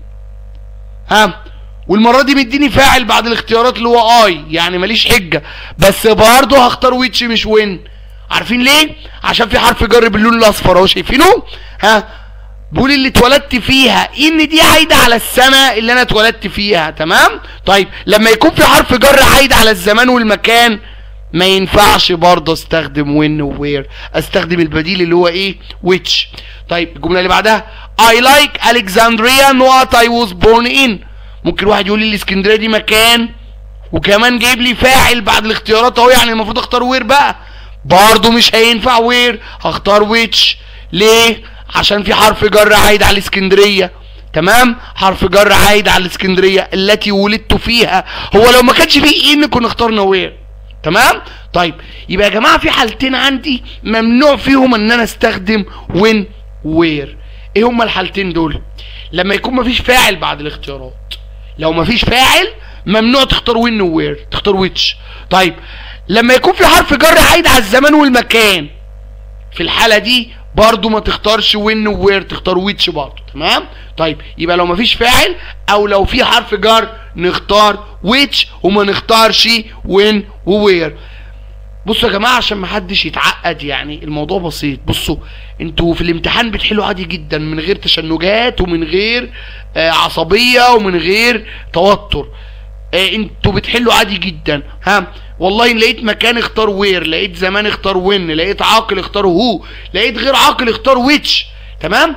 ها والمره دي مديني فاعل بعد الاختيارات اللي هو اي يعني ماليش حجه بس برضه هختار ويتش مش وين عارفين ليه عشان في حرف جر باللون الاصفر اهو شايفينه ها بقول اللي اتولدت فيها ان دي عايده على السنه اللي انا اتولدت فيها تمام طيب لما يكون في حرف جر عايد على الزمان والمكان ما ينفعش برضه استخدم وين ووير استخدم البديل اللي هو ايه which طيب الجمله اللي بعدها I like Alexandria not I was born in ممكن واحد يقول لي الاسكندريه دي مكان وكمان جايب لي فاعل بعد الاختيارات اهو يعني المفروض اختار وير بقى برضه مش هينفع وير هختار ويتش ليه عشان في حرف جر عايد على الاسكندريه تمام حرف جر عايد على الاسكندريه التي ولدت فيها هو لو ما كانش فيه ان كنا اخترنا وير تمام طيب يبقى يا جماعه في حالتين عندي ممنوع فيهم ان انا استخدم وين وير ايه هما الحالتين دول لما يكون مفيش فاعل بعد الاختيارات لو مفيش فاعل ممنوع تختار وين ووير تختار ويتش طيب لما يكون في حرف جر عايد على الزمان والمكان في الحاله دي برضو ما تختارش وين ووير تختار ويتش برضو تمام طيب يبقى لو مفيش فاعل او لو في حرف جر نختار ويتش وما نختارش وين ووير بصوا يا جماعه عشان ما حدش يتعقد يعني الموضوع بسيط بصوا انتوا في الامتحان بتحلوا عادي جدا من غير تشنجات ومن غير آه عصبيه ومن غير توتر آه انتوا بتحلوا عادي جدا ها والله إن لقيت مكان اختار وير لقيت زمان اختار وين لقيت عاقل اختار هو لقيت غير عاقل اختار ويتش تمام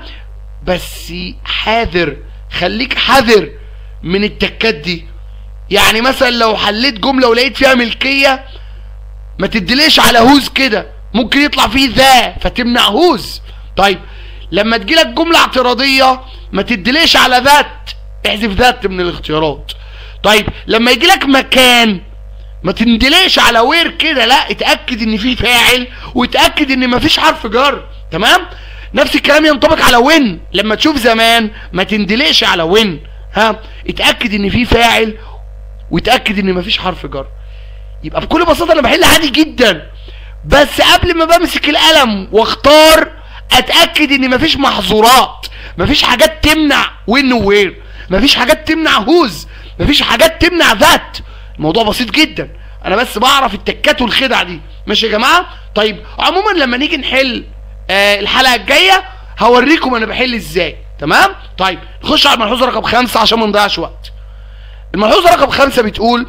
بس حاذر خليك حذر من التكات دي يعني مثلا لو حليت جمله ولقيت فيها ملكيه ما تديليش على هوز كده ممكن يطلع فيه ذا فتمنع هوز طيب لما تجيلك جمله اعتراضيه ما تديليش على ذات احذف ذات من الاختيارات طيب لما يجيلك مكان ما تندليش على وير كده لا اتاكد ان في فاعل واتاكد ان مفيش حرف جر تمام نفس الكلام ينطبق على وين لما تشوف زمان ما تندليش على وين ها اتاكد ان في فاعل واتاكد ان مفيش حرف جر يبقى بكل بساطه انا بحل عادي جدا بس قبل ما بمسك القلم واختار اتاكد ان مفيش محظورات مفيش حاجات تمنع وين ووير مفيش حاجات تمنع هوز مفيش حاجات تمنع ذات الموضوع بسيط جدا انا بس بعرف التكات والخدع دي ماشي يا جماعه طيب عموما لما نيجي نحل آه الحلقه الجايه هوريكم انا بحل ازاي تمام طيب نخش على الملحوظه رقم خمسة عشان ما نضيعش وقت الملحوظه رقم خمسة بتقول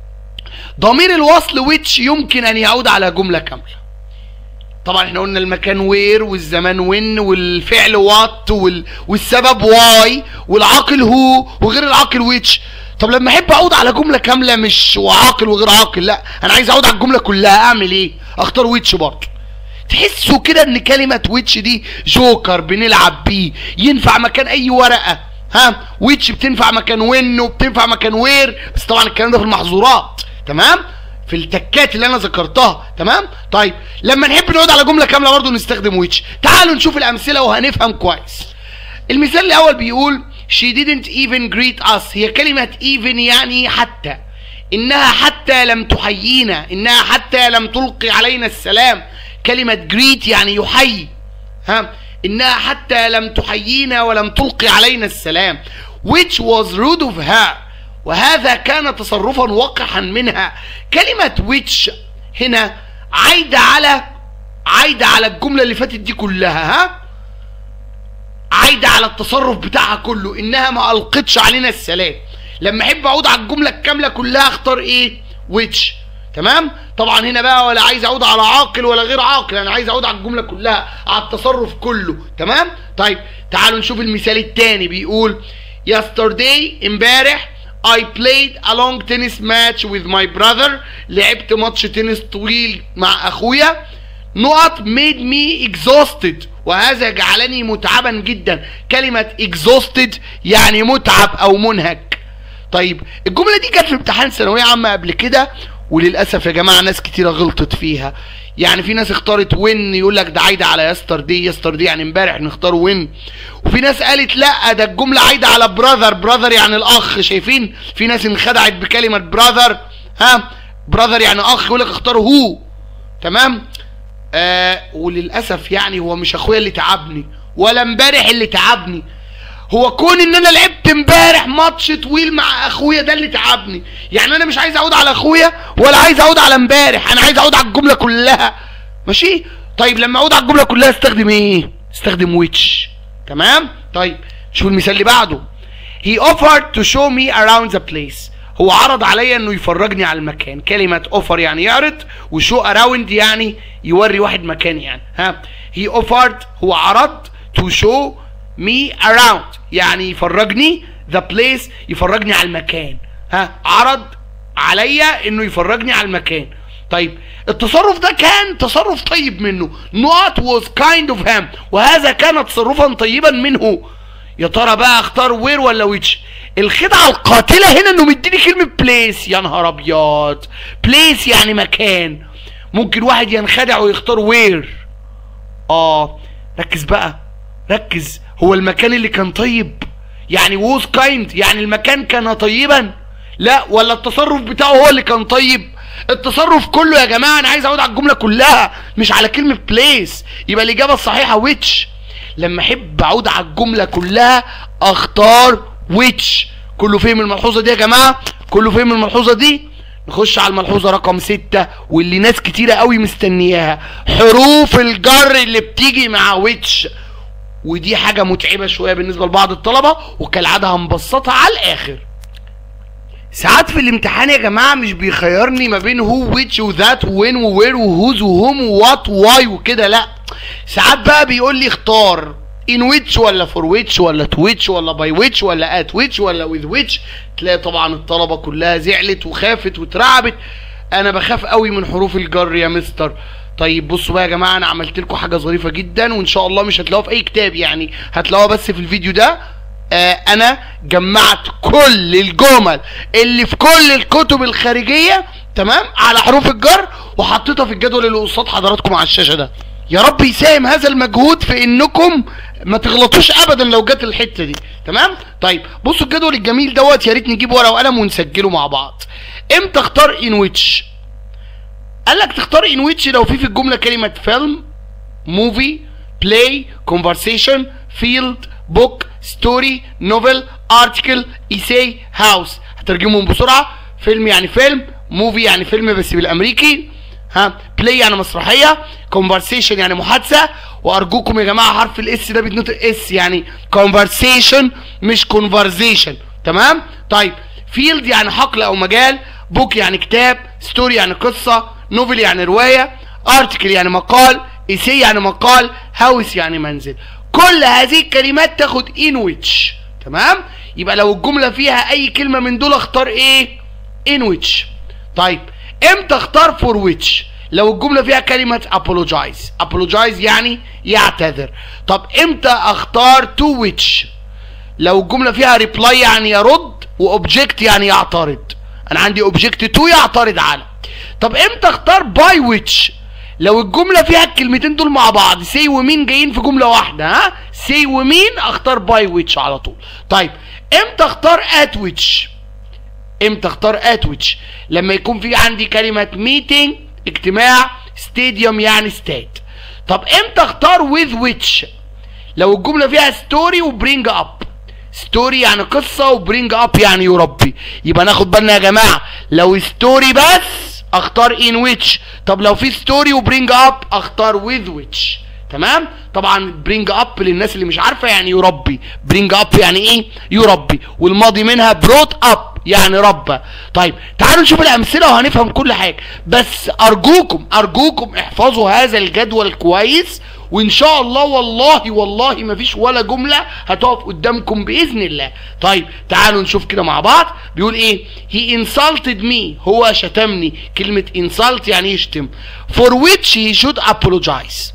ضمير الوصل which يمكن ان يعود على جمله كامله طبعا احنا قلنا المكان وير والزمان وين والفعل وات وال... والسبب واي والعاقل هو وغير العاقل ويتش طب لما احب اعود على جمله كامله مش وعاقل وغير عاقل لا انا عايز اعود على الجمله كلها اعمل ايه اختار ويتش برضه تحسوا كده ان كلمه ويتش دي جوكر بنلعب بيه ينفع مكان اي ورقه ها ويتش بتنفع مكان وين وبتنفع مكان وير بس طبعا الكلام ده في المحظورات تمام في التكات اللي انا ذكرتها تمام طيب لما نحب نقعد على جمله كامله برضه نستخدم ويتش تعالوا نشوف الامثله وهنفهم كويس المثال الاول بيقول she didn't even greet us هي كلمه even يعني حتى انها حتى لم تحيينا انها حتى لم تلقي علينا السلام كلمه greet يعني يحيي ها انها حتى لم تحيينا ولم تلقي علينا السلام which was rude of her وهذا كان تصرفا وقحا منها كلمة which هنا عايدة على عايدة على الجملة اللي فاتت دي كلها ها عايدة على التصرف بتاعها كله انها ما القتش علينا السلام لما احب اعود على الجملة الكاملة كلها اختار ايه which تمام طبعا هنا بقى ولا عايز اعود على عاقل ولا غير عاقل انا عايز اعود على الجملة كلها على التصرف كله تمام طيب تعالوا نشوف المثال التاني بيقول yesterday امبارح I played a long tennis match with my brother لعبت ماتش تنس طويل مع اخويا نقط made me exhausted وهذا جعلني متعبا جدا كلمة exhausted يعني متعب او منهك طيب الجملة دي جت في امتحان ثانوية عامة قبل كده وللأسف يا جماعة ناس كتيرة غلطت فيها يعني في ناس اختارت وين يقول لك ده عايده على يستر دي يستر دي يعني امبارح نختار وين وفي ناس قالت لا ده الجمله عايده على براذر براذر يعني الاخ شايفين في ناس انخدعت بكلمه براذر ها براذر يعني اخ يقول لك اختار هو تمام آه وللاسف يعني هو مش اخويا اللي تعبني ولا امبارح اللي تعبني هو كون ان انا لعبت امبارح ماتش طويل مع اخويا ده اللي تعبني يعني انا مش عايز اعود على اخويا ولا عايز اعود على امبارح انا عايز اعود على الجمله كلها ماشي طيب لما اعود على الجمله كلها استخدم ايه استخدم ويتش تمام طيب شوف المثال اللي بعده he offered to show me around the place هو عرض عليا انه يفرجني على المكان كلمة اوفر يعني يعرض وشو اراوند يعني يوري واحد مكان يعني ها he offered هو عرض to show me around يعني يفرجني the place يفرجني على المكان ها عرض عليا انه يفرجني على المكان طيب التصرف ده كان تصرف طيب منه not was kind of him وهذا كان تصرفا طيبا منه يا ترى بقى اختار وير ولا ويتش الخدعه القاتله هنا انه مديني كلمه بليس يا نهار ابيض بليس يعني مكان ممكن واحد ينخدع ويختار وير اه ركز بقى ركز هو المكان اللي كان طيب يعني ووز كايند يعني المكان كان طيبا لا ولا التصرف بتاعه هو اللي كان طيب التصرف كله يا جماعه انا عايز اعود على الجمله كلها مش على كلمه بليس يبقى الاجابه الصحيحه ويتش لما احب اعود على الجمله كلها اختار ويتش كله فهم الملحوظه دي يا جماعه كله فهم الملحوظه دي نخش على الملحوظة رقم ستة واللي ناس كتيرة قوي مستنياها حروف الجر اللي بتيجي مع ويتش ودي حاجة متعبة شوية بالنسبة لبعض الطلبة وكالعادة هنبسطها على الآخر ساعات في الامتحان يا جماعه مش بيخيرني ما بين هو ويتش وذات وين ووير وهوز وهوم ووات واي وكده لا ساعات بقى بيقول لي اختار ان ويتش ولا فور ويتش ولا تو ويتش ولا باي ويتش ولا ات ويتش ولا وذ ويتش تلاقي طبعا الطلبه كلها زعلت وخافت واترعبت انا بخاف قوي من حروف الجر يا مستر طيب بصوا بقى يا جماعه انا عملت لكم حاجه ظريفه جدا وان شاء الله مش هتلاقوها في اي كتاب يعني هتلاقوها بس في الفيديو ده آه انا جمعت كل الجمل اللي في كل الكتب الخارجيه تمام على حروف الجر وحطيتها في الجدول اللي قصاد حضراتكم على الشاشه ده يا رب يساهم هذا المجهود في انكم ما تغلطوش ابدا لو جت الحته دي تمام طيب بصوا الجدول الجميل دوت يا ريت نجيب ورقه وقلم ونسجله مع بعض امتى اختار ان ويتش قال لك تختار ان ويتش لو في في الجمله كلمه فيلم موفي بلاي كونفرسيشن فيلد بوك ستوري نوفل ارتكل ايساي هاوس هترجمهم بسرعه فيلم يعني فيلم موفي يعني فيلم بس بالامريكي ها بلاي يعني مسرحيه كونفرسيشن يعني محادثه وارجوكم يا جماعه حرف الاس ده بيتنطق اس يعني كونفرسيشن مش كونفرزيشن تمام طيب فيلد يعني حقل او مجال بوك يعني كتاب ستوري يعني قصه نوفل يعني روايه ارتكل يعني مقال ايسي يعني مقال هاوس يعني منزل كل هذه الكلمات تاخد ان ويتش تمام يبقى لو الجمله فيها اي كلمه من دول اختار ايه ان ويتش طيب امتى اختار فور ويتش لو الجمله فيها كلمه apologize apologize يعني يعتذر طب امتى اختار تو ويتش لو الجمله فيها ريبلاي يعني يرد واوبجكت يعني يعترض انا عندي اوبجكت تو يعترض على طب امتى اختار باي ويتش لو الجمله فيها الكلمتين دول مع بعض سي ومين جايين في جمله واحده ها سي ومين اختار باي ويتش على طول طيب امتى اختار ات ويتش امتى اختار ات ويتش لما يكون في عندي كلمه ميتنج اجتماع ستاديوم يعني استاد طب امتى اختار with which لو الجمله فيها ستوري وبرينج اب ستوري يعني قصه وبرينج اب يعني يربي يبقى ناخد بالنا يا جماعه لو ستوري بس اختار ان ويتش طب لو في ستوري وبرينج اب اختار with which تمام طبعا برينج اب للناس اللي مش عارفه يعني يربي برينج اب يعني ايه يربي والماضي منها بروت اب يعني ربى طيب تعالوا نشوف الامثله وهنفهم كل حاجه بس ارجوكم ارجوكم احفظوا هذا الجدول كويس وان شاء الله والله والله ما فيش ولا جمله هتقف قدامكم باذن الله طيب تعالوا نشوف كده مع بعض بيقول ايه he insulted me هو شتمني كلمه insult يعني يشتم for which he should apologize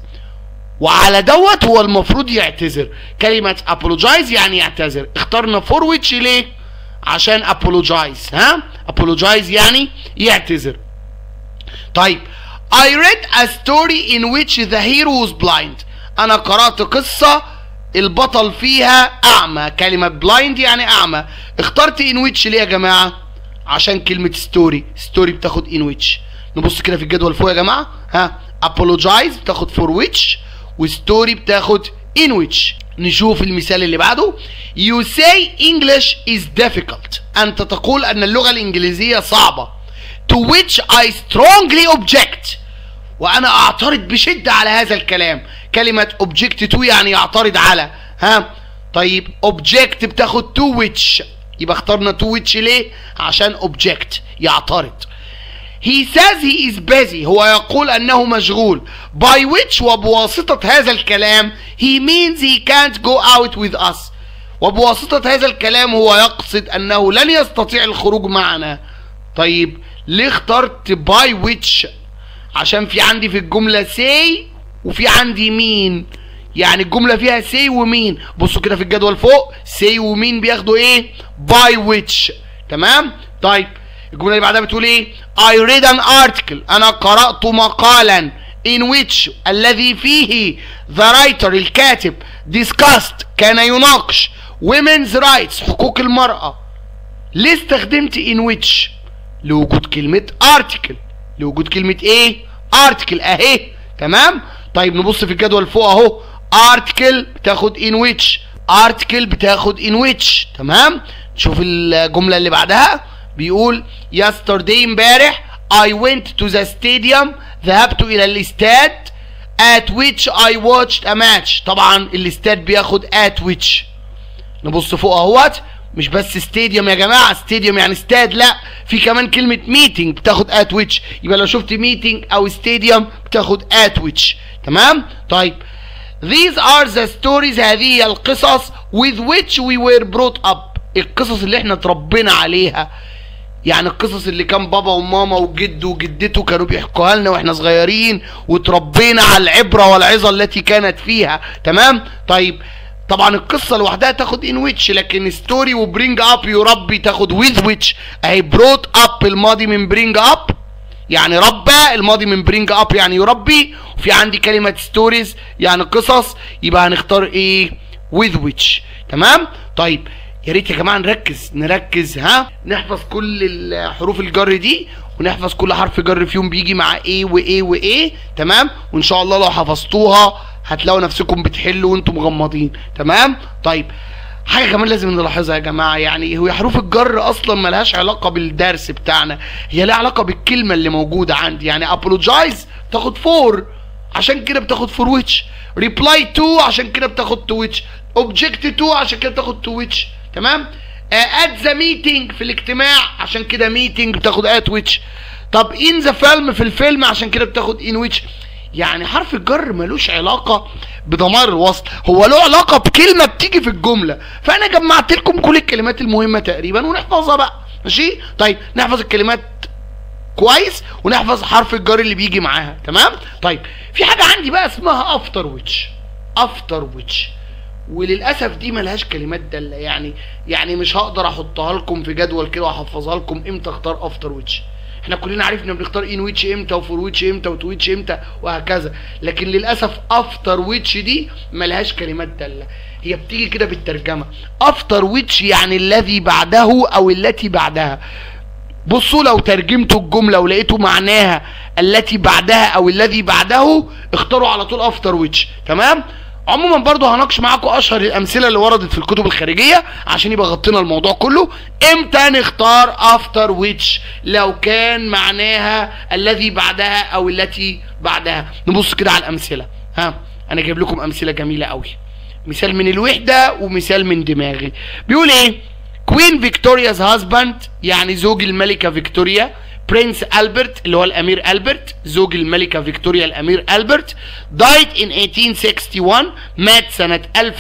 وعلى دوت هو المفروض يعتذر كلمة apologize يعني يعتذر اخترنا for which ليه عشان apologize ها apologize يعني يعتذر طيب I read a story in which the hero was blind انا قرأت قصة البطل فيها اعمى كلمة blind يعني اعمى اخترت in which ليه يا جماعة عشان كلمة story story بتاخد in which نبص كده في الجدول فوق يا جماعة ها apologize بتاخد for which وستوري بتاخد in which نشوف المثال اللي بعده you say English is difficult أنت تقول أن اللغة الإنجليزية صعبة to which I strongly object وأنا أعترض بشدة على هذا الكلام كلمة object to يعني يعترض على ها طيب object بتاخد to which يبقى اخترنا to which ليه عشان object يعترض He says he is busy هو يقول أنه مشغول by which وبواسطة هذا الكلام he means he can't go out with us وبواسطة هذا الكلام هو يقصد أنه لن يستطيع الخروج معنا طيب ليه اخترت by which عشان في عندي في الجملة say وفي عندي مين يعني الجملة فيها say ومين بصوا كده في الجدول فوق say ومين بياخدوا ايه by which تمام طيب الجملة اللي بعدها بتقول ايه I read an article انا قرأت مقالا in which الذي فيه the writer الكاتب discussed كان يناقش women's rights حقوق المرأة ليه استخدمت in which لوجود كلمة article لوجود كلمة ايه article اهي تمام طيب نبص في الجدول فوق اهو article بتاخد in which article بتاخد in which تمام نشوف الجملة اللي بعدها بيقول yesterday امبارح I went to the stadium ذهبت إلى الاستاد at which I watched a match طبعا الاستاد بياخد at which نبص فوق اهوت مش بس ستاديوم يا جماعه ستاديوم يعني استاد لا في كمان كلمه ميتنج بتاخد ات ويتش يبقى لو شفت ميتنج او ستاديوم بتاخد ات ويتش تمام طيب These are the stories هذه هي القصص with which we were brought up القصص اللي احنا اتربينا عليها يعني القصص اللي كان بابا وماما وجده وجدته كانوا بيحكوها لنا واحنا صغيرين وتربينا على العبرة والعظة التي كانت فيها تمام طيب طبعا القصة لوحدها تاخد ان ويتش لكن ستوري وبرينج اب يربي تاخد ويز ويتش اهي بروت اب الماضي من برينج اب يعني ربى الماضي من برينج اب يعني يربي وفي عندي كلمة ستوريز يعني قصص يبقى هنختار ايه with which تمام طيب يا ريت يا جماعه نركز نركز ها نحفظ كل الحروف الجر دي ونحفظ كل حرف جر فيهم بيجي مع ايه وايه وايه تمام وان شاء الله لو حفظتوها هتلاقوا نفسكم بتحلوا وانتم مغمضين تمام طيب حاجه كمان لازم نلاحظها يا جماعه يعني هو حروف الجر اصلا ملهاش علاقه بالدرس بتاعنا هي لها علاقه بالكلمه اللي موجوده عندي يعني ابولوجايز تاخد فور عشان كده بتاخد فور ويتش ريبلاي تو عشان كده بتاخد تو ويتش اوبجكت تو عشان كده بتاخد تو ويتش تمام ات ذا ميتنج في الاجتماع عشان كده ميتنج بتاخد ات ويتش طب ان ذا فيلم في الفيلم عشان كده بتاخد ان ويتش يعني حرف الجر ملوش علاقة بضمائر الوصل هو له علاقة بكلمة بتيجي في الجملة فأنا جمعت لكم كل الكلمات المهمة تقريبا ونحفظها بقى ماشي طيب نحفظ الكلمات كويس ونحفظ حرف الجر اللي بيجي معاها تمام طيب في حاجة عندي بقى اسمها افتر ويتش افتر ويتش وللاسف دي ملهاش كلمات داله يعني يعني مش هقدر احطها لكم في جدول كده واحفظها لكم امتى اختار افتر ويتش احنا كلنا عرفنا بنختار ان ويتش امتى وفور ويتش امتى وتو ويتش امتى وهكذا لكن للاسف افتر ويتش دي ملهاش كلمات داله هي بتيجي كده بالترجمه افتر ويتش يعني الذي بعده او التي بعدها بصوا لو ترجمتوا الجمله ولقيتوا معناها التي بعدها او الذي بعده اختاروا على طول افتر ويتش تمام عموما برضو هناقش معاكم اشهر الامثله اللي وردت في الكتب الخارجيه عشان يبقى غطينا الموضوع كله امتى نختار افتر ويتش لو كان معناها الذي بعدها او التي بعدها نبص كده على الامثله ها انا جايب لكم امثله جميله قوي مثال من الوحده ومثال من دماغي بيقول ايه كوين فيكتوريا's هازباند يعني زوج الملكه فيكتوريا برنس ألبرت اللي هو الأمير ألبرت زوج الملكة فيكتوريا الأمير ألبرت died in 1861 مات سنة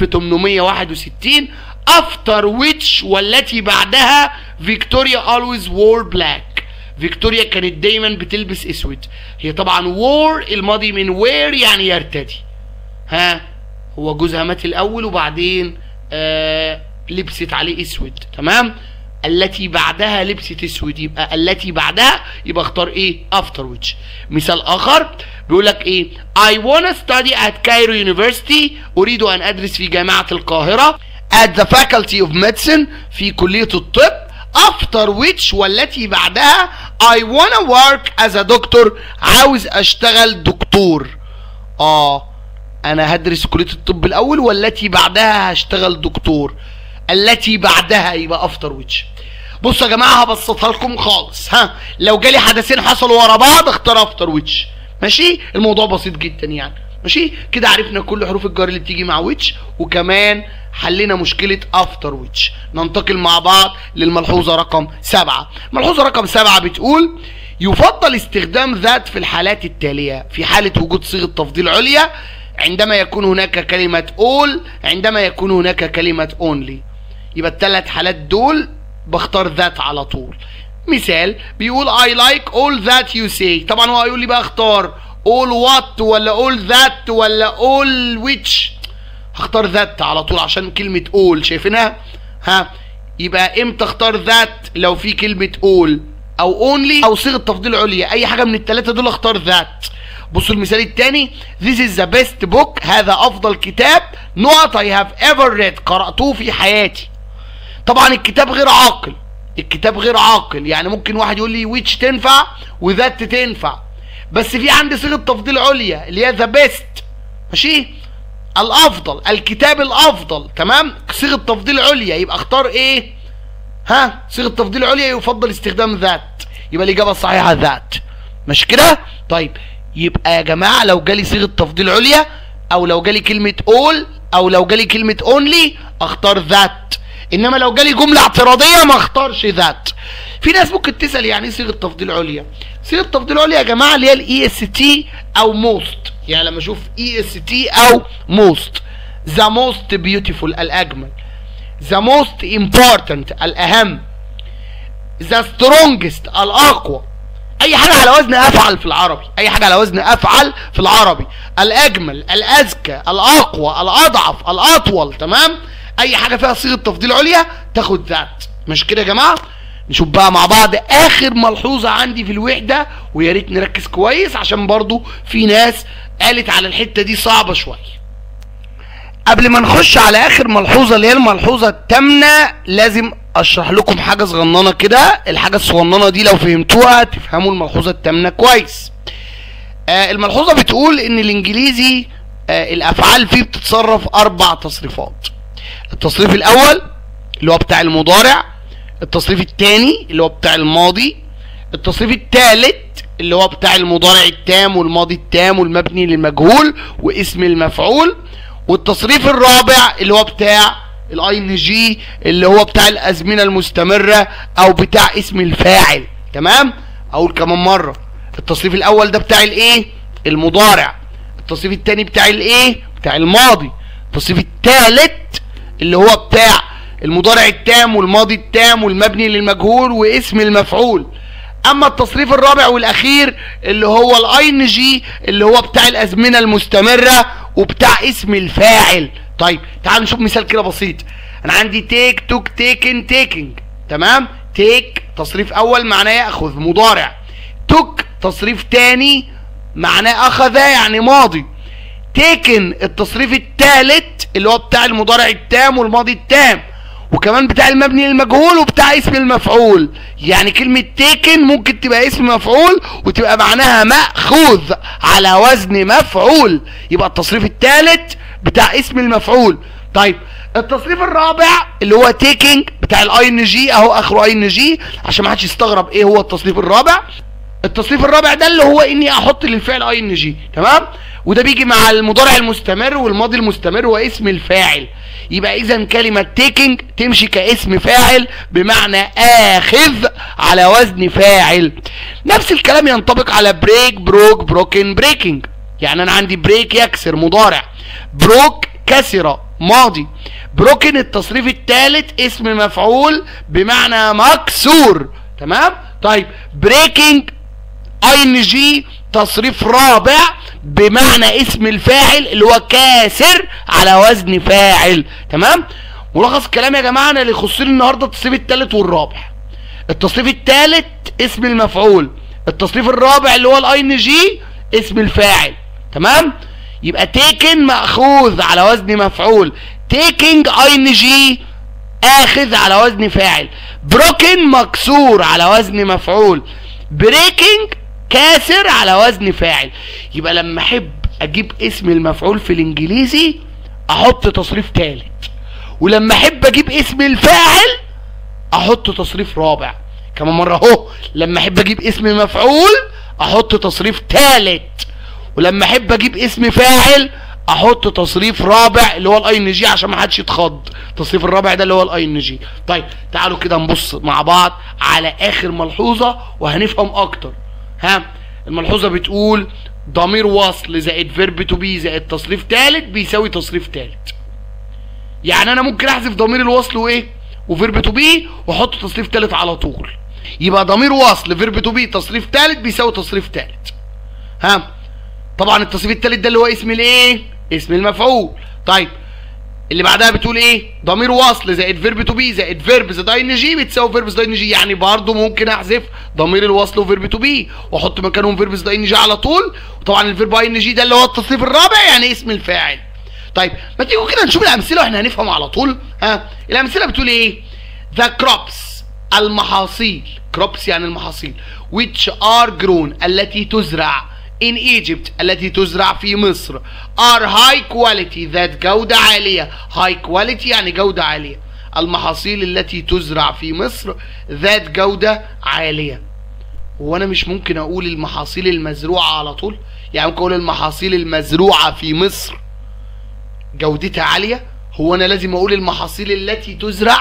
1861 after which والتي بعدها فيكتوريا always wore black فيكتوريا كانت دايما بتلبس اسود هي طبعا wore الماضي من wear يعني يرتدي ها هو جوزها مات الاول وبعدين آه لبست عليه اسود تمام التي بعدها لبست اسود يبقى التي بعدها يبقى اختار ايه افتر ويتش مثال اخر بيقول لك ايه I wanna study at Cairo University اريد ان ادرس في جامعة القاهرة at the faculty of medicine في كلية الطب after which والتي بعدها I wanna work as a doctor عاوز اشتغل دكتور اه انا هدرس كلية الطب الاول والتي بعدها هشتغل دكتور التي بعدها يبقى افتر ويتش بصوا يا جماعه هبسطها لكم خالص ها لو جالي حدثين حصلوا ورا بعض اختار افتر ويتش ماشي الموضوع بسيط جدا يعني ماشي كده عرفنا كل حروف الجر اللي بتيجي مع ويتش وكمان حلينا مشكلة افتر ويتش ننتقل مع بعض للملحوظة رقم سبعة ملحوظة رقم سبعة بتقول يفضل استخدام ذات في الحالات التالية في حالة وجود صيغة تفضيل عليا عندما يكون هناك كلمة all عندما يكون هناك كلمة only يبقى الثلاث حالات دول بختار ذات على طول مثال بيقول I like all that you say طبعا هو هيقول لي بقى اختار all what ولا all that ولا all which هختار ذات على طول عشان كلمة all شايفينها ها يبقى امتى اختار ذات لو في كلمة all او only او صيغة تفضيل عليا اي حاجة من الثلاثة دول اختار ذات بصوا المثال الثاني This is the best book هذا افضل كتاب not I have ever read قرأته في حياتي طبعا الكتاب غير عاقل الكتاب غير عاقل يعني ممكن واحد يقول لي ويتش تنفع وذات تنفع بس في عندي صيغه تفضيل عليا اللي هي ذا بيست ماشي الافضل الكتاب الافضل تمام صيغه تفضيل عليا يبقى اختار ايه ها صيغه تفضيل عليا يفضل استخدام ذات يبقى الاجابه الصحيحه ذات مش كده طيب يبقى يا جماعه لو جالي صيغه تفضيل عليا او لو جالي كلمه اول او لو جالي كلمه اونلي اختار ذات انما لو جالي جمله اعتراضيه ما اختارش ذات في ناس ممكن تسال يعني ايه صيغه تفضيل عليا صيغه تفضيل عليا يا جماعه اللي هي الاي اس تي او موست يعني لما اشوف اي اس تي او موست ذا موست بيوتيفول الاجمل ذا موست امبورتنت الاهم ذا سترونجست الاقوى اي حاجه على وزن افعل في العربي اي حاجه على وزن افعل في العربي الاجمل الاذكى الاقوى الاضعف الاطول تمام اي حاجه فيها صيغه تفضيل عليا تاخد ذات مش كده يا جماعه نشوف بقى مع بعض اخر ملحوظه عندي في الوحده ويا ريت نركز كويس عشان برضو في ناس قالت على الحته دي صعبه شويه قبل ما نخش على اخر ملحوظه اللي هي الملحوظه الثامنه لازم اشرح لكم حاجه صغننه كده الحاجه الصغننه دي لو فهمتوها تفهموا الملحوظه الثامنه كويس آه الملحوظه بتقول ان الانجليزي آه الافعال فيه بتتصرف اربع تصريفات التصريف الاول اللي هو بتاع المضارع التصريف الثاني اللي هو بتاع الماضي التصريف الثالث اللي هو بتاع المضارع التام والماضي التام والمبني للمجهول واسم المفعول والتصريف الرابع اللي هو بتاع الاي ان جي اللي هو بتاع الازمنه المستمره او بتاع اسم الفاعل تمام اقول كمان مره التصريف الاول ده بتاع الايه المضارع التصريف الثاني بتاع الايه بتاع الماضي التصريف الثالث اللي هو بتاع المضارع التام والماضي التام والمبني للمجهول واسم المفعول اما التصريف الرابع والاخير اللي هو الاي ان جي اللي هو بتاع الازمنه المستمره وبتاع اسم الفاعل طيب تعال نشوف مثال كده بسيط انا عندي تيك توك تيكن تيكنج تمام تيك تصريف اول معناه ياخذ مضارع توك تصريف تاني معناه اخذ يعني ماضي تيكن التصريف الثالث اللي هو بتاع المضارع التام والماضي التام وكمان بتاع المبني للمجهول وبتاع اسم المفعول يعني كلمة تيكن ممكن تبقى اسم مفعول وتبقى معناها مأخوذ على وزن مفعول يبقى التصريف الثالث بتاع اسم المفعول طيب التصريف الرابع اللي هو تيكينج بتاع الاي ان جي اهو اخره اي ان جي عشان ما حدش يستغرب ايه هو التصريف الرابع التصريف الرابع ده اللي هو اني احط للفعل اي ان جي تمام وده بيجي مع المضارع المستمر والماضي المستمر واسم الفاعل يبقى اذا كلمة تيكينج تمشي كاسم فاعل بمعنى اخذ على وزن فاعل نفس الكلام ينطبق على بريك بروك بروكن بريكنج يعني انا عندي بريك يكسر مضارع بروك كسر ماضي بروكن التصريف الثالث اسم مفعول بمعنى مكسور تمام طيب بريكنج اي ان جي تصريف رابع بمعنى اسم الفاعل اللي هو كاسر على وزن فاعل تمام ملخص الكلام يا جماعه انا اللي يخصني النهارده التصريف الثالث والرابع التصريف الثالث اسم المفعول التصريف الرابع اللي هو الاي ان جي اسم الفاعل تمام يبقى تيكن ماخوذ على وزن مفعول تيكينج اي ان جي اخذ على وزن فاعل بروكن مكسور على وزن مفعول بريكنج كاسر على وزن فاعل يبقى لما احب اجيب اسم المفعول في الانجليزي احط تصريف ثالث ولما احب اجيب اسم الفاعل احط تصريف رابع كمان مره اهو لما احب اجيب اسم مفعول احط تصريف ثالث ولما احب اجيب اسم فاعل احط تصريف رابع اللي هو الاي ان جي عشان ما حدش يتخض التصريف الرابع ده اللي هو الاي ان جي طيب تعالوا كده نبص مع بعض على اخر ملحوظه وهنفهم اكتر ها الملحوظه بتقول ضمير وصل زائد فيرب تو بي زائد تصريف ثالث بيساوي تصريف ثالث يعني انا ممكن احذف ضمير الوصل وايه وفيرب تو بي واحط تصريف ثالث على طول يبقى ضمير وصل فيرب تو بي تصريف ثالث بيساوي تصريف ثالث ها طبعا التصريف الثالث ده اللي هو اسم الايه اسم المفعول طيب اللي بعدها بتقول ايه ضمير وصل زائد فيرب تو بي زائد فيرب زائد اي ان جي بتساوي فيرب زائد اي ان جي يعني برضه ممكن احذف ضمير الوصل وفيرب تو بي واحط مكانهم فيرب زائد اي ان جي على طول وطبعا الفيرب اي ان جي ده اللي هو التصريف الرابع يعني اسم الفاعل طيب ما تيجوا كده نشوف الامثله واحنا هنفهم على طول ها الامثله بتقول ايه ذا كروبس المحاصيل كروبس يعني المحاصيل which are grown التي تزرع in Egypt التي تزرع في مصر are high quality ذات جودة عالية high quality يعني جودة عالية المحاصيل التي تزرع في مصر ذات جودة عالية وانا مش ممكن اقول المحاصيل المزروعة على طول يعني ممكن اقول المحاصيل المزروعة في مصر جودتها عالية هو انا لازم اقول المحاصيل التي تزرع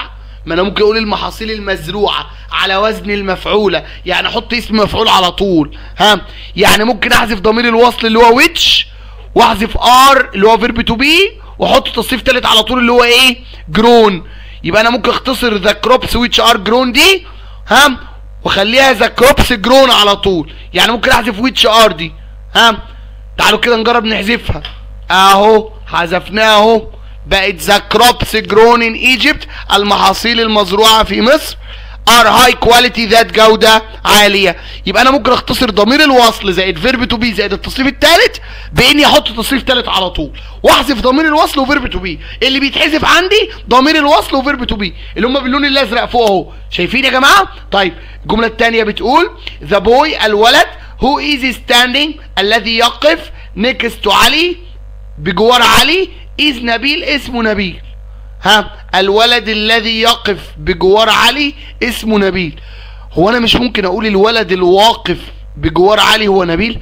ما انا ممكن اقول المحاصيل المزروعه على وزن المفعوله يعني احط اسم مفعول على طول ها يعني ممكن احذف ضمير الوصل اللي هو which واحذف ار اللي هو فيرب تو بي واحط تصريف تالت على طول اللي هو ايه جرون يبقى انا ممكن اختصر ذا كروبس which ار جرون دي ها واخليها ذا كروبس جرون على طول يعني ممكن احذف which ار دي ها تعالوا كده نجرب نحذفها اهو حذفناها اهو بقت ذا كروبس جرون ان ايجيبت المحاصيل المزروعه في مصر ار هاي كواليتي ذات جوده عاليه يبقى انا ممكن اختصر ضمير الوصل زائد فيرب تو بي زائد التصريف الثالث باني احط تصريف ثالث على طول واحذف ضمير الوصل وفيرب تو بي اللي بيتحذف عندي ضمير الوصل وفيرب تو بي اللي هم باللون الازرق فوق اهو شايفين يا جماعه طيب الجمله الثانيه بتقول ذا بوي الولد هو ايزي ستاندينج الذي يقف نيكست تو علي بجوار علي از نبيل اسمه نبيل ها الولد الذي يقف بجوار علي اسمه نبيل هو انا مش ممكن اقول الولد الواقف بجوار علي هو نبيل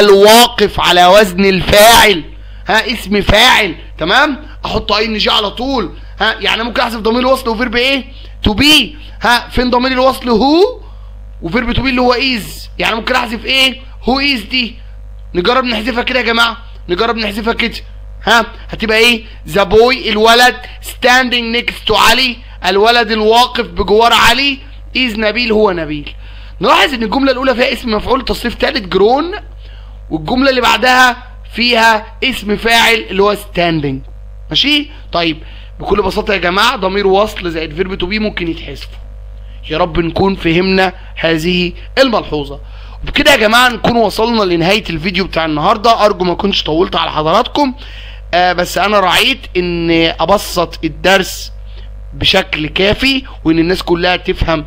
الواقف على وزن الفاعل ها اسم فاعل تمام احط اي ان جي على طول ها يعني ممكن احذف ضمير الوصل وفيرب ايه تو بي ها فين ضمير الوصل هو وفيرب تو بي اللي هو از يعني ممكن احذف ايه هو از دي نجرب نحذفها كده يا جماعه نجرب نحذفها كده ها هتبقى ايه ذا بوي الولد ستاندينج نيكست تو علي الولد الواقف بجوار علي از نبيل هو نبيل نلاحظ ان الجمله الاولى فيها اسم مفعول تصريف ثالث جرون والجمله اللي بعدها فيها اسم فاعل اللي هو ستاندينج ماشي طيب بكل بساطه يا جماعه ضمير وصل زائد فيرب تو بي ممكن يتحذفوا يا رب نكون فهمنا هذه الملحوظه وبكده يا جماعه نكون وصلنا لنهايه الفيديو بتاع النهارده ارجو ما كنتش طولت على حضراتكم آه بس انا راعيت ان ابسط الدرس بشكل كافي وان الناس كلها تفهم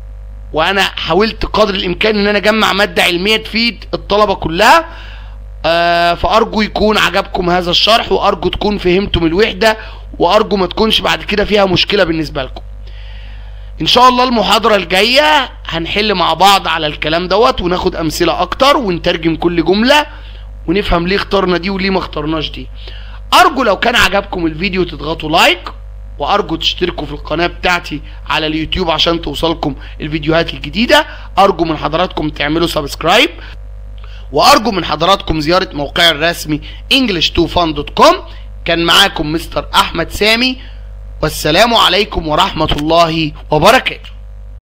وانا حاولت قدر الامكان ان انا اجمع ماده علميه تفيد الطلبه كلها آه فارجو يكون عجبكم هذا الشرح وارجو تكون فهمتم الوحده وارجو ما تكونش بعد كده فيها مشكله بالنسبه لكم ان شاء الله المحاضرة الجاية هنحل مع بعض على الكلام دوت وناخد امثلة اكتر ونترجم كل جملة ونفهم ليه اخترنا دي وليه ما اخترناش دي ارجو لو كان عجبكم الفيديو تضغطوا لايك وارجو تشتركوا في القناة بتاعتي على اليوتيوب عشان توصلكم الفيديوهات الجديدة ارجو من حضراتكم تعملوا سبسكرايب وارجو من حضراتكم زيارة موقعي الرسمي english2fun.com كان معاكم مستر احمد سامي والسلام عليكم ورحمة الله وبركاته